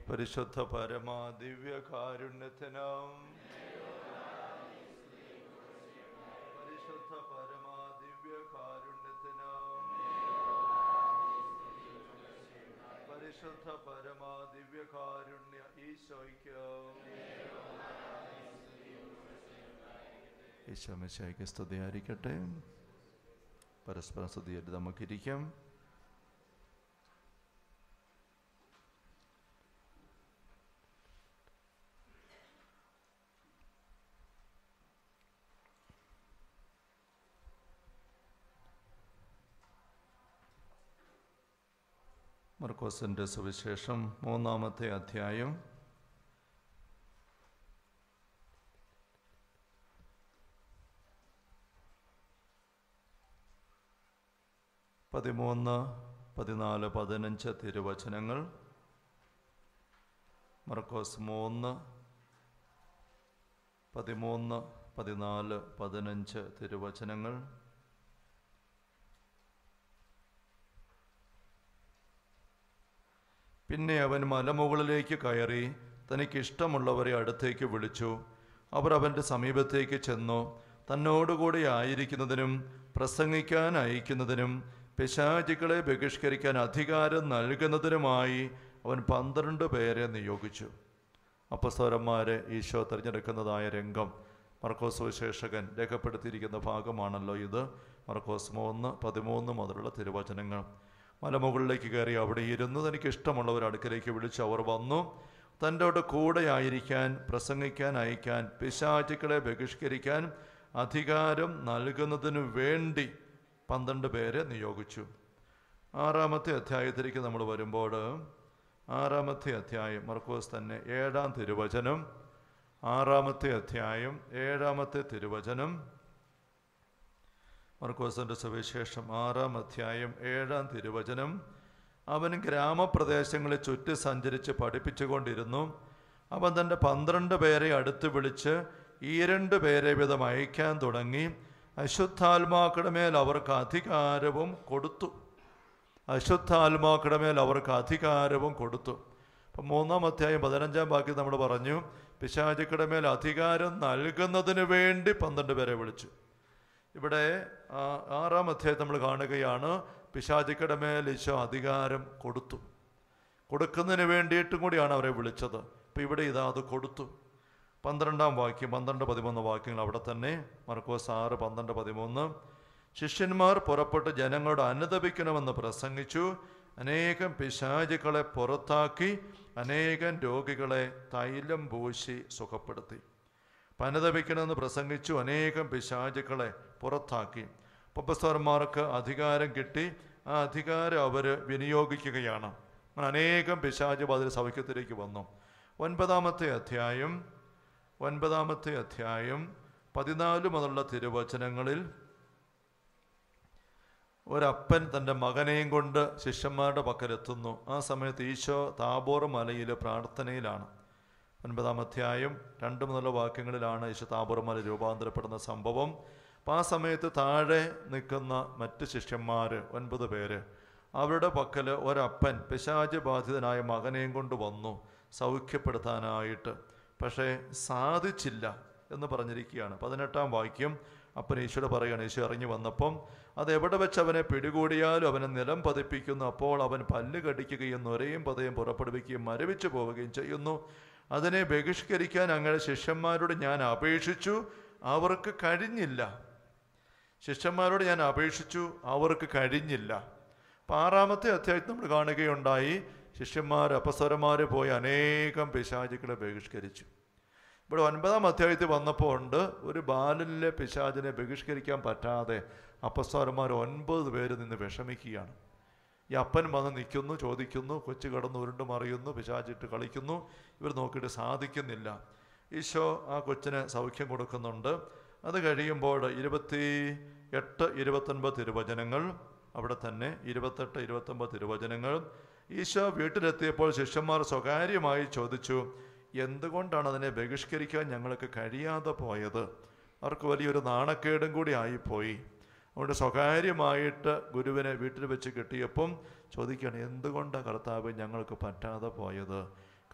പരിശുദ്ധ പരമാ ദിവ്യ കാരുണ്യത്തിനും പരിശുദ്ധ പരമാ ദിവ്യ കാരുണ്യത്തിനും പരിശുദ്ധ പരമാ ദിവ്യ കാരുണ്യ ഈശോയ്ക്കും ഈശോമിശോയ്ക്ക് സ്തുതിയായിരിക്കട്ടെ പരസ്പരം സ്തുതിയായിട്ട് നമുക്കിരിക്കാം മർക്കോസിൻ്റെ സുവിശേഷം മൂന്നാമത്തെ അധ്യായം പതിമൂന്ന് പതിനാല് പതിനഞ്ച് തിരുവചനങ്ങൾ മർക്കോസ് മൂന്ന് പതിമൂന്ന് പതിനാല് പതിനഞ്ച് തിരുവചനങ്ങൾ പിന്നെ അവൻ മലമുകളിലേക്ക് കയറി തനിക്ക് ഇഷ്ടമുള്ളവരെ അടുത്തേക്ക് വിളിച്ചു അവർ അവൻ്റെ സമീപത്തേക്ക് ചെന്നു തന്നോടുകൂടി ആയിരിക്കുന്നതിനും പ്രസംഗിക്കാൻ അയക്കുന്നതിനും പിശാചികളെ ബഹിഷ്കരിക്കാൻ അധികാരം നൽകുന്നതിനുമായി അവൻ പന്ത്രണ്ട് പേരെ നിയോഗിച്ചു അപ്പസ്വരന്മാരെ ഈശോ തിരഞ്ഞെടുക്കുന്നതായ രംഗം മർക്കോസ് വിശേഷകൻ രേഖപ്പെടുത്തിയിരിക്കുന്ന ഭാഗമാണല്ലോ ഇത് മർക്കോസ് മൂന്ന് പതിമൂന്ന് മുതലുള്ള തിരുവചനങ്ങൾ മലമുകളിലേക്ക് കയറി അവിടെ ഇരുന്നു തനിക്ക് ഇഷ്ടമുള്ളവർ അടുക്കലേക്ക് വിളിച്ച് അവർ വന്നു തൻ്റെ കൂടെ ആയിരിക്കാൻ പ്രസംഗിക്കാൻ അയക്കാൻ പിശാചുക്കളെ ബഹിഷ്കരിക്കാൻ അധികാരം നൽകുന്നതിനു വേണ്ടി പന്ത്രണ്ട് പേരെ നിയോഗിച്ചു ആറാമത്തെ അധ്യായത്തിലേക്ക് നമ്മൾ വരുമ്പോൾ ആറാമത്തെ അധ്യായം മർക്കോസ് തന്നെ ഏഴാം തിരുവചനം ആറാമത്തെ അധ്യായം ഏഴാമത്തെ തിരുവചനം മർക്കോസിൻ്റെ സുവിശേഷം ആറാം അധ്യായം ഏഴാം തിരുവചനം അവൻ ഗ്രാമപ്രദേശങ്ങളെ ചുറ്റി സഞ്ചരിച്ച് പഠിപ്പിച്ചുകൊണ്ടിരുന്നു അവൻ തൻ്റെ പന്ത്രണ്ട് പേരെ അടുത്ത് വിളിച്ച് ഈ രണ്ട് പേരെ വിധം അയക്കാൻ തുടങ്ങി അശുദ്ധാത്മാക്കളുടെ മേൽ അവർക്ക് അധികാരവും കൊടുത്തു അശുദ്ധാത്മാക്കളുടെ മേൽ അവർക്ക് അധികാരവും കൊടുത്തു അപ്പം മൂന്നാം അധ്യായം പതിനഞ്ചാം വാക്യം നമ്മൾ പറഞ്ഞു പിശാചുക്കളുടെ മേൽ അധികാരം നൽകുന്നതിന് വേണ്ടി പന്ത്രണ്ട് പേരെ വിളിച്ചു ഇവിടെ ആ, ആറാം അധ്യായം നമ്മൾ കാണുകയാണ് പിശാചുക്കളുടെ മേൽ ഈശോ അധികാരം കൊടുത്തു കൊടുക്കുന്നതിന് വേണ്ടിയിട്ടും കൂടിയാണ് അവരെ വിളിച്ചത് അപ്പം ഇവിടെ ഇതാ അത് കൊടുത്തു പന്ത്രണ്ടാം വാക്യം പന്ത്രണ്ട് പതിമൂന്ന് വാക്യങ്ങൾ അവിടെ തന്നെ മർക്കോസ് ആറ് പന്ത്രണ്ട് പതിമൂന്ന് ശിഷ്യന്മാർ പുറപ്പെട്ട് ജനങ്ങളോട് അനുദപിക്കണമെന്ന് പ്രസംഗിച്ചു അനേകം പിശാചുക്കളെ പുറത്താക്കി അനേകം രോഗികളെ തൈലം പൂശി സുഖപ്പെടുത്തി പനതപിക്കണമെന്ന് പ്രസംഗിച്ചു അനേകം പിശാചുക്കളെ പുറത്താക്കി പപ്പസ്തർമാർക്ക് അധികാരം കിട്ടി ആ അധികാരം അവർ വിനിയോഗിക്കുകയാണ് അങ്ങനെ അനേകം പിശാച് അതിൽ സൗഖ്യത്തിലേക്ക് വന്നു ഒൻപതാമത്തെ അധ്യായം ഒൻപതാമത്തെ അധ്യായം പതിനാല് മുതലുള്ള തിരുവചനങ്ങളിൽ ഒരപ്പൻ തൻ്റെ മകനെയും കൊണ്ട് ശിഷ്യന്മാരുടെ പക്കലെത്തുന്നു ആ സമയത്ത് ഈശോ താബോർ മലയിൽ പ്രാർത്ഥനയിലാണ് ഒൻപതാം അധ്യായം രണ്ട് മുതലുള്ള വാക്യങ്ങളിലാണ് ഈശോ താബോർ മല രൂപാന്തരപ്പെടുന്ന സംഭവം അപ്പം ആ സമയത്ത് താഴെ നിൽക്കുന്ന മറ്റ് ശിഷ്യന്മാർ ഒൻപത് പേര് അവരുടെ പക്കൽ ഒരപ്പൻ പിശാച് ബാധിതനായ മകനെയും കൊണ്ട് വന്നു സൗഖ്യപ്പെടുത്താനായിട്ട് പക്ഷേ സാധിച്ചില്ല എന്ന് പറഞ്ഞിരിക്കുകയാണ് പതിനെട്ടാം വാക്യം അപ്പൻ ഈശോട് പറയുകയാണ് ഈശോ ഇറങ്ങി വന്നപ്പം അത് എവിടെ വെച്ച് അവനെ പിടികൂടിയാലും അവനെ നിലം പതിപ്പിക്കുന്നു അപ്പോൾ അവൻ പല്ല് കടിക്കുകയും നൊരയും പതയും പുറപ്പെടുവിക്കുകയും മരവിച്ചു പോവുകയും ചെയ്യുന്നു അതിനെ ബഹിഷ്കരിക്കാൻ അങ്ങനെ ശിഷ്യന്മാരോട് ഞാൻ അപേക്ഷിച്ചു അവർക്ക് കഴിഞ്ഞില്ല ശിഷ്യന്മാരോട് ഞാൻ അപേക്ഷിച്ചു അവർക്ക് കഴിഞ്ഞില്ല അപ്പം ആറാമത്തെ അധ്യായത്തിൽ നമ്മൾ കാണുകയുണ്ടായി ശിഷ്യന്മാർ അപസ്വരന്മാർ പോയി അനേകം പിശാചുക്കളെ ബഹിഷ്കരിച്ചു ഇവിടെ ഒൻപതാം അധ്യായത്തിൽ വന്നപ്പോൾ ഉണ്ട് ഒരു ബാലനിലെ പിശാചിനെ ബഹിഷ്കരിക്കാൻ പറ്റാതെ അപ്പസ്വരന്മാർ ഒൻപത് പേര് നിന്ന് വിഷമിക്കുകയാണ് ഈ അപ്പൻ വന്ന് നിൽക്കുന്നു ചോദിക്കുന്നു കൊച്ചു കിടന്ന് ഉരുണ്ട് മറിയുന്നു പിശാചിട്ട് കളിക്കുന്നു ഇവർ നോക്കിയിട്ട് സാധിക്കുന്നില്ല ഈശോ ആ കൊച്ചിന് സൗഖ്യം കൊടുക്കുന്നുണ്ട് അത് കഴിയുമ്പോൾ ഇരുപത്തി എട്ട് ഇരുപത്തൊൻപത് തിരുവചനങ്ങൾ അവിടെ തന്നെ ഇരുപത്തെട്ട് ഇരുപത്തൊമ്പത് തിരുവചനങ്ങൾ ഈശോ വീട്ടിലെത്തിയപ്പോൾ ശിഷ്യന്മാർ സ്വകാര്യമായി ചോദിച്ചു എന്തുകൊണ്ടാണ് അതിനെ ബഹിഷ്കരിക്കാൻ ഞങ്ങൾക്ക് കഴിയാതെ പോയത് അവർക്ക് വലിയൊരു നാണക്കേടും കൂടി ആയിപ്പോയി അതുകൊണ്ട് സ്വകാര്യമായിട്ട് ഗുരുവിനെ വീട്ടിൽ വെച്ച് കിട്ടിയപ്പം ചോദിക്കുകയാണ് എന്തുകൊണ്ടാണ് കർത്താവ് ഞങ്ങൾക്ക് പറ്റാതെ പോയത്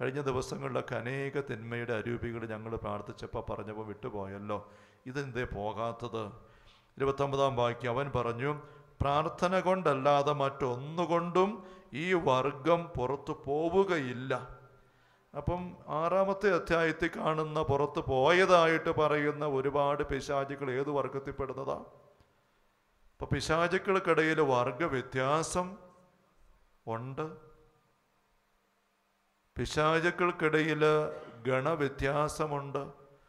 കഴിഞ്ഞ ദിവസങ്ങളിലൊക്കെ അനേക തിന്മയുടെ അരൂപികൾ ഞങ്ങൾ പ്രാർത്ഥിച്ചപ്പോൾ പറഞ്ഞപ്പോൾ വിട്ടുപോയല്ലോ ഇതെന്തേ പോകാത്തത് ഇരുപത്തൊമ്പതാം വാക്യം അവൻ പറഞ്ഞു പ്രാർത്ഥന കൊണ്ടല്ലാതെ മറ്റൊന്നുകൊണ്ടും ഈ വർഗം പുറത്തു പോവുകയില്ല അപ്പം ആറാമത്തെ അധ്യായത്തിൽ കാണുന്ന പുറത്ത് പോയതായിട്ട് പറയുന്ന ഒരുപാട് പിശാചുക്കൾ ഏത് വർഗത്തിൽപ്പെടുന്നതാ അപ്പൊ പിശാചുക്കൾക്കിടയിൽ വർഗ വ്യത്യാസം ഉണ്ട് പിശാചുക്കൾക്കിടയിൽ ഗണവ്യത്യാസമുണ്ട്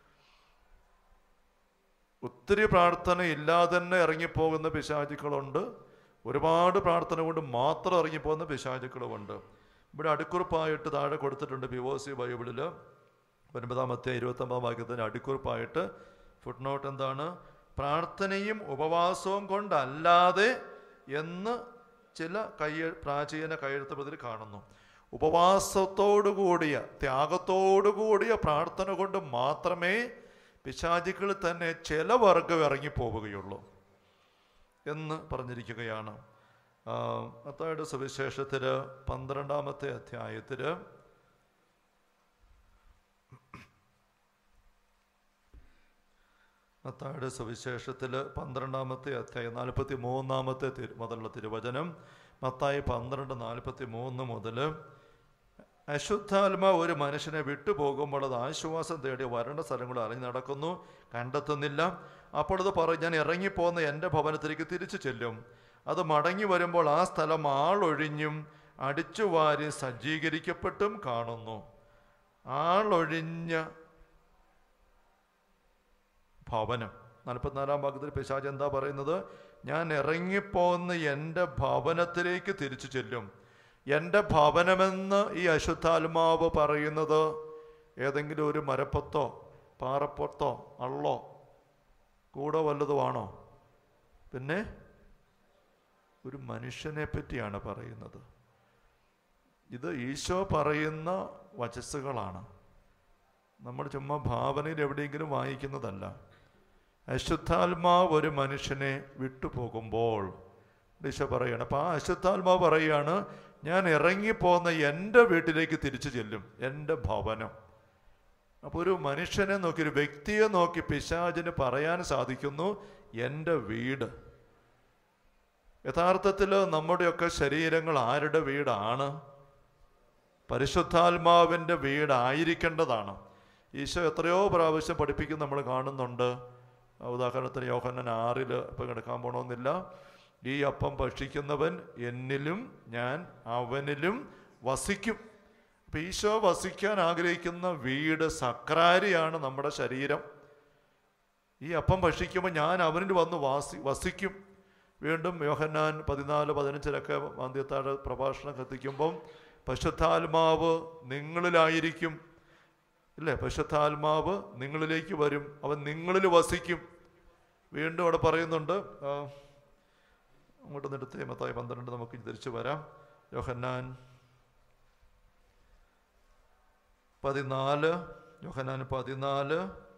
ഒത്തിരി പ്രാർത്ഥന ഇല്ലാതെ തന്നെ ഇറങ്ങിപ്പോകുന്ന പിശാചുക്കളുണ്ട് ഒരുപാട് പ്രാർത്ഥന കൊണ്ട് മാത്രം ഇറങ്ങിപ്പോകുന്ന പിശാചുക്കളുമുണ്ട് ഇവിടെ അടുക്കുറിപ്പായിട്ട് താഴെ കൊടുത്തിട്ടുണ്ട് പി ഒ സി ബൈബിളിൽ ഒൻപതാമത്തെ ഇരുപത്തൊമ്പതാം വാക്യത്തിന് അടുക്കുറിപ്പായിട്ട് ഫുട് നോട്ട് എന്താണ് പ്രാർത്ഥനയും ഉപവാസവും കൊണ്ടല്ലാതെ എന്ന് ചില കയ്യ പ്രാചീന കയ്യെഴുത്ത് പ്രതിൽ കാണുന്നു ഉപവാസത്തോടുകൂടിയ ത്യാഗത്തോടുകൂടിയ പ്രാർത്ഥന കൊണ്ട് മാത്രമേ പിശാചികൾ തന്നെ ചില വർഗം ഇറങ്ങിപ്പോവുകയുള്ളൂ എന്ന് പറഞ്ഞിരിക്കുകയാണ് ആ, മത്തായിയുടെ സുവിശേഷത്തിൽ പന്ത്രണ്ടാമത്തെ അധ്യായത്തിൽ മത്തായുടെ സുവിശേഷത്തിൽ പന്ത്രണ്ടാമത്തെ അധ്യായം നാൽപ്പത്തി മൂന്നാമത്തെ തിരു മുതലുള്ള തിരുവചനം മത്തായി പന്ത്രണ്ട് നാൽപ്പത്തി മൂന്ന് മുതൽ അശുദ്ധാത്മ ഒരു മനുഷ്യനെ വിട്ടുപോകുമ്പോൾ അത് ആശ്വാസം തേടി വരേണ്ട സ്ഥലങ്ങൾ അറിഞ്ഞു നടക്കുന്നു കണ്ടെത്തുന്നില്ല അപ്പോൾ അത് പറയും ഞാൻ ഇറങ്ങിപ്പോകുന്ന എൻ്റെ ഭവനത്തിലേക്ക് തിരിച്ചു ചെല്ലും അത് മടങ്ങി വരുമ്പോൾ ആ സ്ഥലം ആളൊഴിഞ്ഞും അടിച്ചുവാരി സജ്ജീകരിക്കപ്പെട്ടും കാണുന്നു ആളൊഴിഞ്ഞ ഭവനം നാൽപ്പത്തിനാലാം ഭാഗത്തിൽ പിശാജ് എന്താ പറയുന്നത് ഞാൻ ഇറങ്ങിപ്പോന്ന് എൻ്റെ ഭവനത്തിലേക്ക് തിരിച്ചു ചെല്ലും എൻ്റെ ഭവനമെന്ന് ഈ അശുദ്ധാത്മാവ് പറയുന്നത് ഏതെങ്കിലും ഒരു മരപ്പത്തോ പാറപ്പത്തോ അള്ളോ കൂടെ വല്ലതുമാണോ പിന്നെ ഒരു മനുഷ്യനെ പറ്റിയാണ് പറയുന്നത് ഇത് ഈശോ പറയുന്ന വചസ്സുകളാണ് നമ്മൾ ചുമ്മാ ഭാവനയിൽ എവിടെയെങ്കിലും വായിക്കുന്നതല്ല അശുദ്ധാത്മാവ് ഒരു മനുഷ്യനെ വിട്ടുപോകുമ്പോൾ ഈശോ പറയാണ് അപ്പം ആ അശുദ്ധാത്മാവ് പറയാണ് ഞാൻ ഇറങ്ങിപ്പോന്ന എൻ്റെ വീട്ടിലേക്ക് തിരിച്ചു ചെല്ലും എൻ്റെ ഭവനം അപ്പോൾ ഒരു മനുഷ്യനെ നോക്കി ഒരു വ്യക്തിയെ നോക്കി പിശാചിന് പറയാൻ സാധിക്കുന്നു എൻ്റെ വീട് യഥാർത്ഥത്തിൽ നമ്മുടെയൊക്കെ ശരീരങ്ങൾ ആരുടെ വീടാണ് പരിശുദ്ധാത്മാവിൻ്റെ വീടായിരിക്കേണ്ടതാണ് ഈശോ എത്രയോ പ്രാവശ്യം പഠിപ്പിക്കും നമ്മൾ കാണുന്നുണ്ട് ഉദാഹരണത്തിന് യോഹന്നൻ ആറിൽ ഇപ്പം കിടക്കാൻ പോണമെന്നില്ല ഈ അപ്പം ഭക്ഷിക്കുന്നവൻ എന്നിലും ഞാൻ അവനിലും വസിക്കും അപ്പം ഈശോ വസിക്കാൻ ആഗ്രഹിക്കുന്ന വീട് സക്രാരിയാണ് നമ്മുടെ ശരീരം ഈ അപ്പം ഭക്ഷിക്കുമ്പോൾ ഞാൻ അവനിൽ വന്ന് വാസി വസിക്കും വീണ്ടും യോഹന്നാൻ പതിനാല് പതിനഞ്ചിലൊക്കെ മാന്ദ്യത്താഴ് പ്രഭാഷണം കത്തിക്കുമ്പം പശുദ്ധാത്മാവ് നിങ്ങളിലായിരിക്കും ഇല്ലേ പശുദ്ധാത്മാവ് നിങ്ങളിലേക്ക് വരും അവൻ നിങ്ങളിൽ വസിക്കും വീണ്ടും അവിടെ പറയുന്നുണ്ട് ആ, അങ്ങോട്ട് നിർത്തി മത്തായി പന്ത്രണ്ട് നമുക്ക് തിരിച്ചു വരാം യോഹന്നാൻ പതിനാല് യോഹന്നാൻ പതിനാല്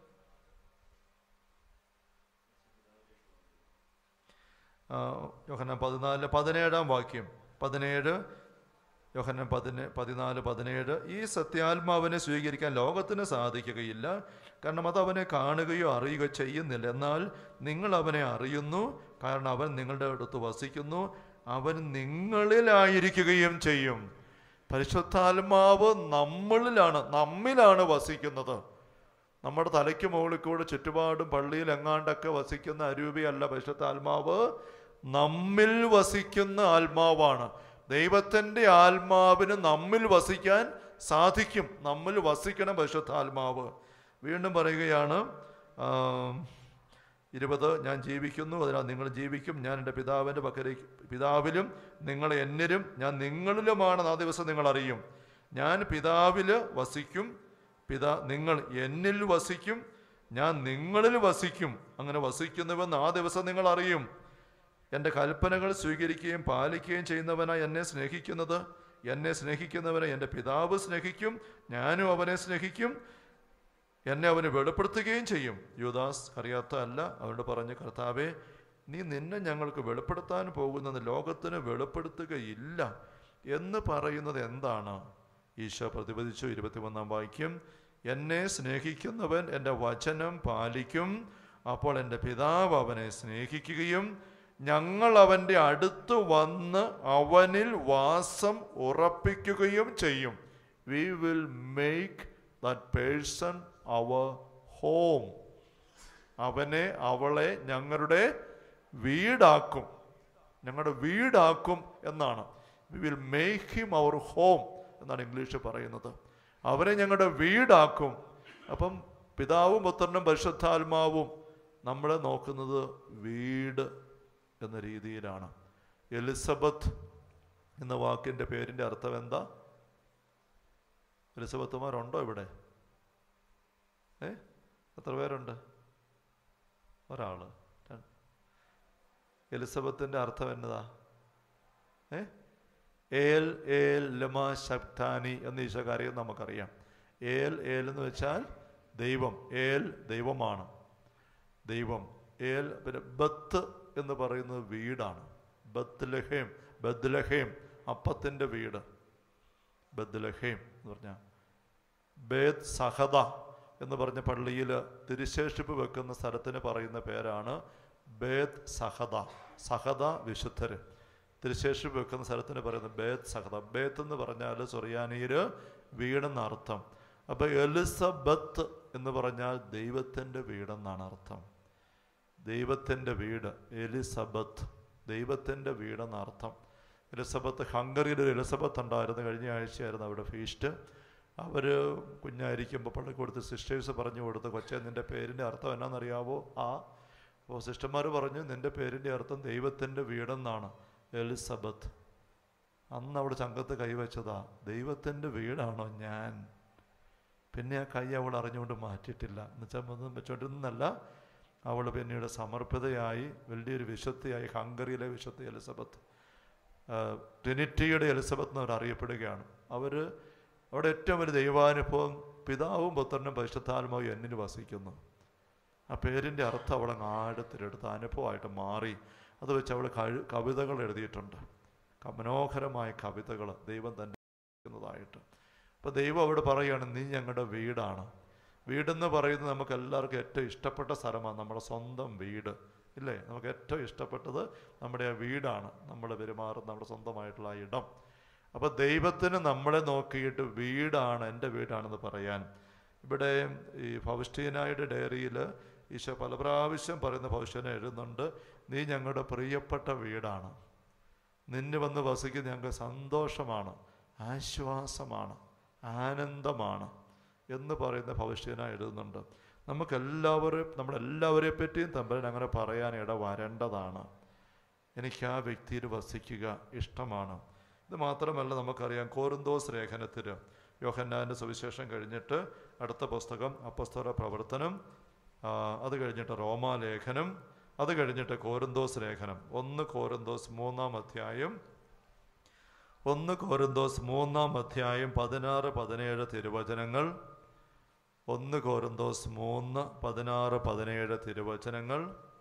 ആ, യോഹന്നാൻ പതിനാല് പതിനേഴാം വാക്യം പതിനേഴ് യോഹന്നാൻ പതിന് പതിനാല് പതിനേഴ് ഈ സത്യാത്മാവിനെ സ്വീകരിക്കാൻ ലോകത്തിന് സാധിക്കുകയില്ല കാരണം അത് അവനെ കാണുകയോ അറിയുകയോ ചെയ്യുന്നില്ല എന്നാൽ നിങ്ങൾ അവനെ അറിയുന്നു കാരണം അവൻ നിങ്ങളുടെ അടുത്ത് വസിക്കുന്നു അവൻ നിങ്ങളിലായിരിക്കുകയും ചെയ്യും പരിശുദ്ധാത്മാവ് നമ്മളിലാണ് നമ്മിലാണ് വസിക്കുന്നത് നമ്മുടെ തലയ്ക്ക് മുകളിൽ കൂടെ ചുറ്റുപാടും പള്ളിയിൽ എങ്ങാണ്ടൊക്കെ വസിക്കുന്ന അരൂപിയല്ല പരിശുദ്ധാത്മാവ് നമ്മിൽ വസിക്കുന്ന ആത്മാവാണ് ദൈവത്തിൻ്റെ ആത്മാവിന് നമ്മിൽ വസിക്കാൻ സാധിക്കും നമ്മിൽ വസിക്കണം പരിശുദ്ധാത്മാവ് വീണ്ടും പറയുകയാണ് ആ, ഇരുപത് ഞാൻ ജീവിക്കുന്നു അതിനാൽ നിങ്ങൾ ജീവിക്കും ഞാൻ എൻ്റെ പിതാവിൻ്റെ പക്കലേക്ക് പിതാവിലും നിങ്ങൾ എന്നിലും ഞാൻ നിങ്ങളിലുമാണെന്ന് ആ ദിവസം നിങ്ങൾ അറിയും ഞാൻ പിതാവിൽ വസിക്കും പിതാ നിങ്ങൾ എന്നിൽ വസിക്കും ഞാൻ നിങ്ങളിൽ വസിക്കും അങ്ങനെ വസിക്കുന്നുവെന്ന് ആ ദിവസം നിങ്ങൾ അറിയും എൻ്റെ കൽപ്പനകൾ സ്വീകരിക്കുകയും പാലിക്കുകയും ചെയ്യുന്നവനായി എന്നെ സ്നേഹിക്കുന്നത് എന്നെ സ്നേഹിക്കുന്നവനെ എൻ്റെ പിതാവ് സ്നേഹിക്കും ഞാനും അവനെ സ്നേഹിക്കും എന്നെ അവന് വെളിപ്പെടുത്തുകയും ചെയ്യും യുദാസ് അറിയാത്ത അല്ല അവനോട് പറഞ്ഞ കർത്താവേ നീ നിന്നെ ഞങ്ങൾക്ക് വെളിപ്പെടുത്താൻ പോകുന്നത് ലോകത്തിന് വെളിപ്പെടുത്തുകയില്ല എന്ന് പറയുന്നത് എന്താണ് ഈശോ പ്രതിപദിച്ചു ഇരുപത്തിമൂന്നാം വാക്യം എന്നെ സ്നേഹിക്കുന്നവൻ എൻ്റെ വചനം പാലിക്കും അപ്പോൾ എൻ്റെ പിതാവ് അവനെ സ്നേഹിക്കുകയും ഞങ്ങൾ അവൻ്റെ അടുത്ത് വന്ന് അവനിൽ വാസം ഉറപ്പിക്കുകയും ചെയ്യും we will make that person our home അവനെ അവളെ ഞങ്ങളുടെ വീടാക്കും ഞങ്ങളുടെ വീടാക്കും എന്നാണ് we will make him our home എന്നാണ് ഇംഗ്ലീഷ് പറയുന്നത് അവരെ ഞങ്ങളുടെ വീടാക്കും അപ്പം പിതാവും പുത്രനും പരിശുദ്ധാത്മാവും നമ്മളെ നോക്കുന്നത് വീട് എന്ന രീതിയിലാണ് എലിസബത്ത് എന്ന വാക്കിൻ്റെ പേരിൻ്റെ അർത്ഥം എന്താ എലിസബത്തുമാരുണ്ടോ ഇവിടെ ഏ എത്ര പേരുണ്ട് ഒരാള് രണ്ട്. എലിസബത്തിന്റെ അർത്ഥം എന്നതാ ഏ ഏൽ ഏൽ ലമ ശബ്ദാനി എന്ന് ഈശോകാര്യം നമുക്കറിയാം ഏൽ ഏൽ എന്ന് വെച്ചാൽ ദൈവം ഏൽ ദൈവമാണ് ദൈവം ഏൽ പിന്നെ ബത്ത് എന്ന് പറയുന്നത് വീടാണ് ബത്ലഹേം ബദ്ലഹേം അപ്പത്തിൻ്റെ വീട് ബദ്ലഹേം എന്ന് പറഞ്ഞാൽ ബേത് സഹദ എന്ന് പറഞ്ഞ പള്ളിയിൽ തിരുശേഷിപ്പ് വെക്കുന്ന സ്ഥലത്തിന് പറയുന്ന പേരാണ് ബേത് സഹദ സഹദ വിശുദ്ധര് തിരുശേഷിപ്പ് വെക്കുന്ന സ്ഥലത്തിന് പറയുന്നത് ബേത് സഹദ ബേത്ത് എന്ന് പറഞ്ഞാൽ സൊറിയാനിയിൽ വീടെന്ന അർത്ഥം അപ്പോൾ എലിസബത്ത് എന്ന് പറഞ്ഞാൽ ദൈവത്തിൻ്റെ വീടെന്നാണ് അർത്ഥം ദൈവത്തിൻ്റെ വീട് എലിസബത്ത് ദൈവത്തിൻ്റെ വീടെന്ന അർത്ഥം എലിസബത്ത് ഹംഗറിയിൽ ഒരു എലിസബത്ത് ഉണ്ടായിരുന്നു കഴിഞ്ഞ ആഴ്ചയായിരുന്നു അവിടെ ഫീസ്റ്റ് അവർ കുഞ്ഞായിരിക്കുമ്പോൾ പള്ളിക്കൂടത്ത് സിസ്റ്റേഴ്സ് പറഞ്ഞു കൊടുത്ത് കൊച്ചെ നിൻ്റെ പേരിൻ്റെ അർത്ഥം എന്നാണെന്നറിയാവോ ആ അപ്പോൾ സിസ്റ്റർമാർ പറഞ്ഞു നിൻ്റെ പേരിൻ്റെ അർത്ഥം ദൈവത്തിൻ്റെ വീടെന്നാണ് എലിസബത്ത് അന്ന് അവിടെ ചങ്കത്ത് കൈവച്ചതാ ദൈവത്തിൻ്റെ വീടാണോ ഞാൻ പിന്നെ ആ കൈ അവൾ അറിഞ്ഞുകൊണ്ട് മാറ്റിയിട്ടില്ല എന്നുവെച്ചാൽ ഒന്നും വെച്ചോണ്ടിരുന്നല്ല അവൾ പിന്നീട് സമർപ്പിതയായി വലിയൊരു വിശുദ്ധിയായി ഹംഗറിയിലെ വിശുദ്ധ എലിസബത്ത് ആ, ട്രിനിറ്റിയുടെ എലിസബത്ത് എന്ന് അവർ അറിയപ്പെടുകയാണ് അവർ അവിടെ ഏറ്റവും വലിയ ദൈവാനുഭവം പിതാവും പുത്രനും പരിശുദ്ധാത്മാവും എന്നിൽ വസിക്കുന്നു ആ പേരിൻ്റെ അർത്ഥം അവളങ്ങ് ആഴത്തിലെടുത്ത് അനുഭവമായിട്ട് മാറി അത് വെച്ച് അവൾ കഴി കവിതകൾ എഴുതിയിട്ടുണ്ട് ക- മനോഹരമായ കവിതകൾ ദൈവം തന്നെ ായിട്ട് അപ്പോൾ ദൈവം അവിടെ പറയുകയാണ് നീ ഞങ്ങളുടെ വീടാണ് വീടെന്ന് പറയുന്നത് നമുക്ക് എല്ലാവർക്കും ഏറ്റവും ഇഷ്ടപ്പെട്ട സ്ഥലമാണ് നമ്മുടെ സ്വന്തം വീട് ഇല്ലേ നമുക്ക് ഏറ്റവും ഇഷ്ടപ്പെട്ടത് നമ്മുടെ ആ വീടാണ് നമ്മൾ പെരുമാറുന്ന നമ്മുടെ സ്വന്തമായിട്ടുള്ള ആ ഇടം അപ്പോൾ ദൈവത്തിന് നമ്മളെ നോക്കിയിട്ട് വീടാണ് എൻ്റെ വീടാണെന്ന് പറയാൻ ഇവിടെ ഈ ഫൗസ്റ്റീനായുടെ ഡയറിയിൽ ഈശോ പല പ്രാവശ്യം പറയുന്ന ഫൗസ്റ്റീന എഴുതുന്നുണ്ട് നീ ഞങ്ങളുടെ പ്രിയപ്പെട്ട വീടാണ് നിന്നെ വന്ന് വസിക്കുന്ന ഞങ്ങൾക്ക് സന്തോഷമാണ് ആശ്വാസമാണ് ആനന്ദമാണ് എന്ന് പറയുന്ന ഭവിഷ്യന എഴുതുന്നുണ്ട് നമുക്കെല്ലാവരും നമ്മളെല്ലാവരെ പറ്റിയും തമ്പരൻ അങ്ങനെ പറയാൻ ഇട വരേണ്ടതാണ് എനിക്ക് ആ വ്യക്തിയിൽ വസിക്കുക ഇഷ്ടമാണ് ഇത് മാത്രമല്ല നമുക്കറിയാം കോരുന്തോസ് ലേഖനത്തിൽ യോഹന്നാൻ്റെ സുവിശേഷം കഴിഞ്ഞിട്ട് അടുത്ത പുസ്തകം അപ്പസ്തോല പ്രവർത്തനം ആ, അത് കഴിഞ്ഞിട്ട് റോമാലേഖനം അത് കഴിഞ്ഞിട്ട് കോരുന്തോസ് ലേഖനം ഒന്ന് കോരുന്തോസ് മൂന്നാം അധ്യായം ഒന്ന് കോരുന്തോസ് മൂന്നാം അധ്യായം പതിനാറ് പതിനേഴ് തിരുവചനങ്ങൾ ഒന്ന് കോരുന്തോസ് മൂന്ന് പതിനാറ് പതിനേഴ് തിരുവചനങ്ങൾ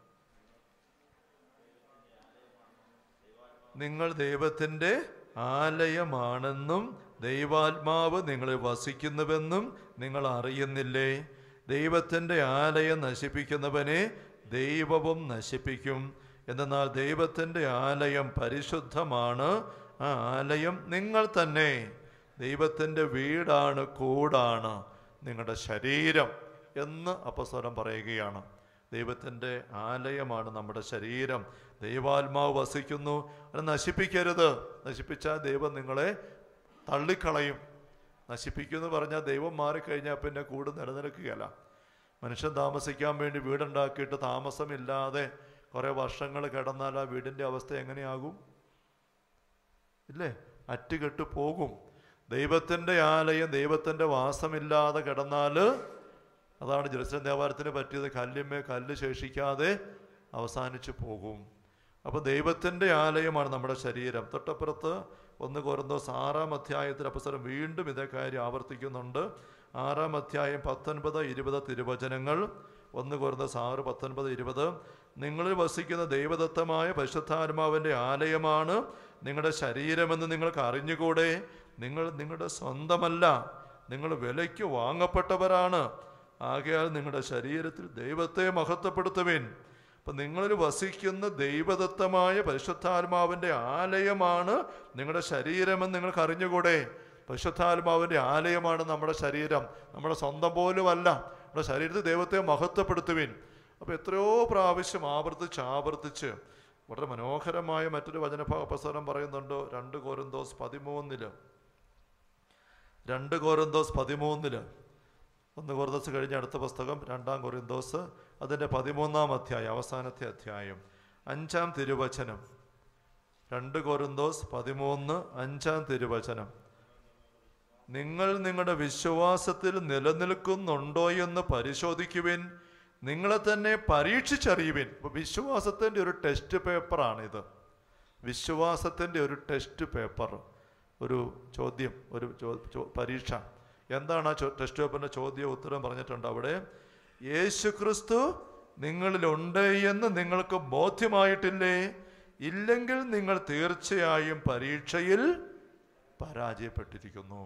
നിങ്ങൾ ദൈവത്തിൻ്റെ ആലയമാണെന്നും ദൈവാത്മാവ് നിങ്ങളിൽ വസിക്കുന്നുവെന്നും നിങ്ങൾ അറിയുന്നില്ലേ ദൈവത്തിൻ്റെ ആലയം നശിപ്പിക്കുന്നവനെ ദൈവവും നശിപ്പിക്കും എന്നാൽ ദൈവത്തിൻ്റെ ആലയം പരിശുദ്ധമാണ് ആ ആലയം നിങ്ങൾ തന്നെ ദൈവത്തിൻ്റെ വീടാണ് കൂടാണ് നിങ്ങളുടെ ശരീരം എന്ന് അപ്പസ്വരം പറയുകയാണ് ദൈവത്തിൻ്റെ ആലയമാണ് നമ്മുടെ ശരീരം ദൈവാത്മാവ് വസിക്കുന്നു അത് നശിപ്പിക്കരുത് നശിപ്പിച്ചാൽ ദൈവം നിങ്ങളെ തള്ളിക്കളയും നശിപ്പിക്കുമെന്ന് പറഞ്ഞാൽ ദൈവം മാറിക്കഴിഞ്ഞാൽ പിന്നെ കൂട് നിലനിൽക്കുകയല്ല മനുഷ്യൻ താമസിക്കാൻ വേണ്ടി വീടുണ്ടാക്കിയിട്ട് താമസമില്ലാതെ കുറേ വർഷങ്ങൾ കിടന്നാൽ ആ വീടിൻ്റെ അവസ്ഥ എങ്ങനെയാകും ഇല്ലേ അറ്റുകെട്ട് പോകും ദൈവത്തിൻ്റെ ആലയം ദൈവത്തിൻ്റെ വാസമില്ലാതെ കിടന്നാൽ അതാണ് ജെറുസലേം ദേവാലയത്തിന് പറ്റിയത് കല്ലിന്മേ കല്ല് ശേഷിക്കാതെ അവസാനിച്ചു പോകും അപ്പോൾ ദൈവത്തിൻ്റെ ആലയമാണ് നമ്മുടെ ശരീരം തൊട്ടപ്പുറത്ത് ഒന്ന് കോരുന്നോസ് ആറാം അധ്യായത്തിൽ അപ്പസരം വീണ്ടും ഇതേ കാര്യം ആവർത്തിക്കുന്നുണ്ട് ആറാം അധ്യായം പത്തൊൻപത് ഇരുപത് തിരുവചനങ്ങൾ ഒന്ന് കോരുന്നോസ് ആറ് പത്തൊൻപത് ഇരുപത് നിങ്ങളിൽ വസിക്കുന്ന ദൈവദത്തമായ പരിശുദ്ധാത്മാവിൻ്റെ ആലയമാണ് നിങ്ങളുടെ ശരീരമെന്ന് നിങ്ങൾക്ക് അറിഞ്ഞുകൂടെ നിങ്ങൾ നിങ്ങളുടെ സ്വന്തമല്ല നിങ്ങൾ വിലയ്ക്ക് വാങ്ങപ്പെട്ടവരാണ് ആകയാൽ നിങ്ങളുടെ ശരീരത്തിൽ ദൈവത്തെ മഹത്വപ്പെടുത്തുവിൻ അപ്പം നിങ്ങളിൽ വസിക്കുന്ന ദൈവദത്തമായ പരിശുദ്ധാത്മാവിൻ്റെ ആലയമാണ് നിങ്ങളുടെ ശരീരമെന്ന് നിങ്ങൾക്ക് അറിഞ്ഞുകൂടെ പരിശുദ്ധാത്മാവിൻ്റെ ആലയമാണ് നമ്മുടെ ശരീരം നമ്മുടെ സ്വന്തം പോലുമല്ല നമ്മുടെ ശരീരത്തിൽ ദൈവത്തെ മഹത്വപ്പെടുത്തുവിൻ അപ്പോൾ എത്രയോ പ്രാവശ്യം ആവർത്തിച്ച് ആവർത്തിച്ച് വളരെ മനോഹരമായ മറ്റൊരു വചനഭാഗപ്രസാരം പറയുന്നുണ്ട് രണ്ട് കോരന്തോസ് പതിമൂന്നില് രണ്ട് കോരന്തോസ് പതിമൂന്നില് ഒന്ന് കോരന്തോസ് കഴിഞ്ഞ അടുത്ത പുസ്തകം രണ്ടാം കോരിന്തോസ് അതിൻ്റെ പതിമൂന്നാം അധ്യായം അവസാനത്തെ അധ്യായം അഞ്ചാം തിരുവചനം രണ്ട് കോരിന്തോസ് പതിമൂന്ന് അഞ്ചാം തിരുവചനം നിങ്ങൾ നിങ്ങളുടെ വിശ്വാസത്തിൽ നിലനിൽക്കുന്നുണ്ടോ എന്ന് പരിശോധിക്കുവിൻ നിങ്ങളെ തന്നെ പരീക്ഷിച്ചറിയുവിൻ ഇപ്പൊ വിശ്വാസത്തിൻ്റെ ഒരു ടെസ്റ്റ് പേപ്പറാണിത് വിശ്വാസത്തിൻ്റെ ഒരു ടെസ്റ്റ് പേപ്പർ ഒരു ചോദ്യം ഒരു ചോ- ചോ- പരീക്ഷ എന്താണ് ആ ചോ- ടെസ്റ്റ് പേപ്പറിൻ്റെ ചോദ്യ ഉത്തരം പറഞ്ഞിട്ടുണ്ട് അവിടെ യേശു ക്രിസ്തു നിങ്ങളിലുണ്ട് എന്ന് നിങ്ങൾക്ക് ബോധ്യമായിട്ടില്ലേ ഇല്ലെങ്കിൽ നിങ്ങൾ തീർച്ചയായും പരീക്ഷയിൽ പരാജയപ്പെട്ടിരിക്കുന്നു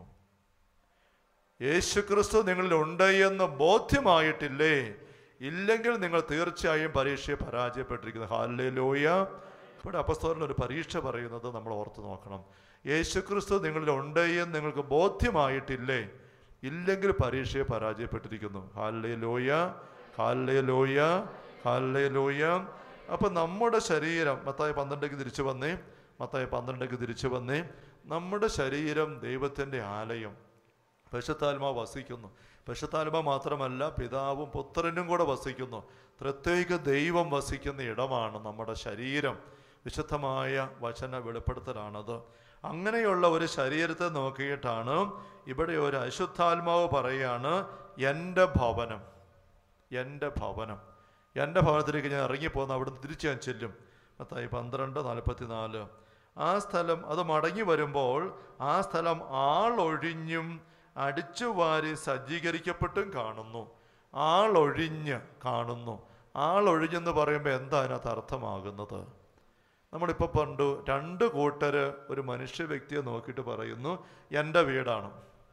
യേശു ക്രിസ്തു നിങ്ങളിൽ ഉണ്ട് എന്ന് ബോധ്യമായിട്ടില്ലേ ഇല്ലെങ്കിൽ നിങ്ങൾ തീർച്ചയായും പരീക്ഷയെ പരാജയപ്പെട്ടിരിക്കുന്നു ഹാലേ ലോയ ഇവിടെ അപ്പസ്തോലൻ ഒരു പരീക്ഷ പറയുന്നത് നമ്മൾ ഓർത്ത് നോക്കണം യേശു ക്രിസ്തു നിങ്ങളിൽ ഉണ്ട് എന്ന് നിങ്ങൾക്ക് ബോധ്യമായിട്ടില്ലേ ഇല്ലെങ്കിൽ പരീക്ഷയെ പരാജയപ്പെട്ടിരിക്കുന്നു ഹാലേ ലോയ ഹാലേ ലോയ ഹാലേ ലോയ അപ്പം നമ്മുടെ ശരീരം മത്തായി പന്ത്രണ്ടേക്ക് തിരിച്ചു വന്നേ മത്തായി പന്ത്രണ്ടേക്ക് തിരിച്ചു വന്നേ നമ്മുടെ ശരീരം ദൈവത്തിൻ്റെ ആലയം പരിശുദ്ധാത്മാവ് വസിക്കുന്നു പരിശുദ്ധാത്മാവ് മാത്രമല്ല പിതാവും പുത്രനും കൂടെ വസിക്കുന്നു പ്രത്യേക ദൈവം വസിക്കുന്ന ഇടമാണ് നമ്മുടെ ശരീരം വിശുദ്ധമായ വചന വെളിപ്പെടുത്തലാണത് അങ്ങനെയുള്ള ഒരു ശരീരത്തെ നോക്കിയിട്ടാണ് ഇവിടെ ഒരു അശുദ്ധാത്മാവ് പറയാണ് എൻ്റെ ഭവനം എൻ്റെ ഭവനം എൻ്റെ ഭവനത്തിലേക്ക് ഞാൻ ഇറങ്ങിപ്പോന്ന് അവിടുന്ന് തിരിച്ചു ഞാൻ ചെല്ലും മത്തായി പന്ത്രണ്ട് നാൽപ്പത്തിനാല് ആ സ്ഥലം അത് മടങ്ങി വരുമ്പോൾ ആ സ്ഥലം ആളൊഴിഞ്ഞും അടിച്ചുവാരി സജ്ജീകരിക്കപ്പെട്ടും കാണുന്നു ആളൊഴിഞ്ഞ് കാണുന്നു ആളൊഴിഞ്ഞെന്ന് പറയുമ്പോൾ എന്താ അതിനകത്ത് അർത്ഥമാകുന്നത് നമ്മളിപ്പോൾ പണ്ട് രണ്ട് കൂട്ടര് ഒരു മനുഷ്യ വ്യക്തിയെ നോക്കിയിട്ട് പറയുന്നു എൻ്റെ വീടാണ്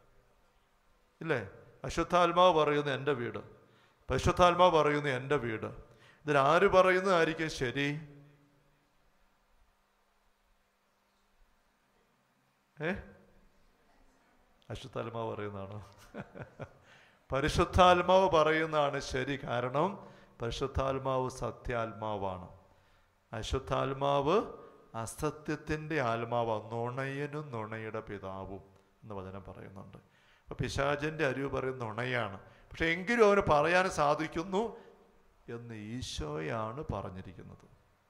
ഇല്ലേ അശുദ്ധാത്മാവ് പറയുന്നു എൻ്റെ വീട് പരിശുദ്ധാത്മാവ് പറയുന്നു എൻ്റെ വീട് ഇതിൽ ആര് പറയുന്നതായിരിക്കും ശരി ഏ അശുദ്ധാത്മാവ് പറയുന്നതാണോ പരിശുദ്ധാത്മാവ് പറയുന്നതാണ് ശരി കാരണം പരിശുദ്ധാത്മാവ് സത്യാത്മാവാണ് അശുദ്ധാത്മാവ് അസത്യത്തിൻ്റെ ആത്മാവ് നുണയനും നുണയുടെ പിതാവും എന്ന് വചനം പറയുന്നുണ്ട് അപ്പൊ പിശാചിന്റെ അരിവ് പറയുന്ന നുണയാണ് പക്ഷെ എങ്കിലും അവന് പറയാൻ സാധിക്കുന്നു എന്ന് ഈശോയാണ് പറഞ്ഞിരിക്കുന്നത്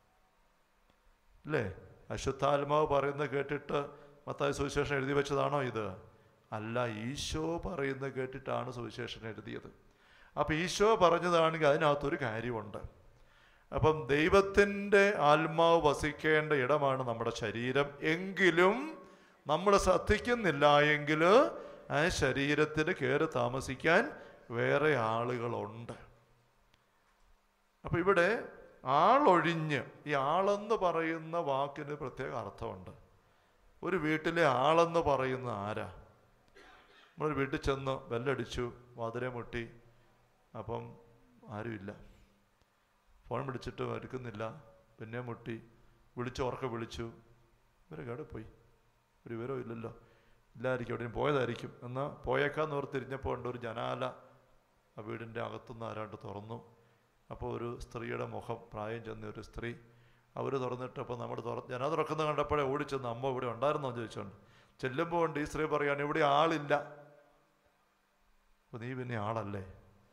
അല്ലേ അശുദ്ധാത്മാവ് പറയുന്നത് കേട്ടിട്ട് മത്തായ സുവിശേഷം എഴുതി വെച്ചതാണോ ഇത് അല്ല ഈശോ പറയുന്നത് കേട്ടിട്ടാണ് സുവിശേഷം എഴുതിയത് അപ്പൊ ഈശോ പറഞ്ഞതാണെങ്കിൽ അതിനകത്തൊരു കാര്യമുണ്ട് അപ്പം ദൈവത്തിൻ്റെ ആത്മാവ് വസിക്കേണ്ട ഇടമാണ് നമ്മുടെ ശരീരം എങ്കിലും നമ്മൾ ശ്രദ്ധിക്കുന്നില്ല എങ്കിൽ ആ ശരീരത്തിന് കയറി താമസിക്കാൻ വേറെ ആളുകളുണ്ട് അപ്പൊ ഇവിടെ ആളൊഴിഞ്ഞ് ഈ ആളെന്ന് പറയുന്ന വാക്കിന് പ്രത്യേക അർത്ഥമുണ്ട് ഒരു വീട്ടിലെ ആളെന്ന് പറയുന്ന ആരാ നമ്മളൊരു വീട്ടിൽ ചെന്ന് ബെല്ലടിച്ചു വാതിലെ മുട്ടി അപ്പം ആരുമില്ല ഫോൺ വിളിച്ചിട്ട് എടുക്കുന്നില്ല പിന്നെ മുട്ടി വിളിച്ചു ഉറക്കെ വിളിച്ചു ഇവരെ കേടെ പോയി ഒരു വിവരവും ഇല്ലല്ലോ ഇല്ലായിരിക്കും എവിടെയും പോയതായിരിക്കും എന്നാൽ പോയേക്കാന്ന് ഓർത്ത് തിരിഞ്ഞപ്പോൾ ഉണ്ട് ഒരു ജനാല ആ വീടിൻ്റെ അകത്തുനിന്ന് ആരാണ്ട് തുറന്നു അപ്പോൾ ഒരു സ്ത്രീയുടെ മുഖം പ്രായം ചെന്ന ഒരു സ്ത്രീ അവർ തുറന്നിട്ട് അപ്പോൾ നമ്മൾ തുറ ജന തുറക്കുന്നത് കണ്ടപ്പോഴേ ഓടിച്ചെന്ന് അമ്മ ഇവിടെ ഉണ്ടായിരുന്നോ എന്ന് ചോദിച്ചോണ്ട് ചെല്ലുമ്പോൾ ഉണ്ട് ഈ സ്ത്രീ പറയാണ് ഇവിടെ ആളില്ല അപ്പോൾ നീ പിന്നെ ആളല്ലേ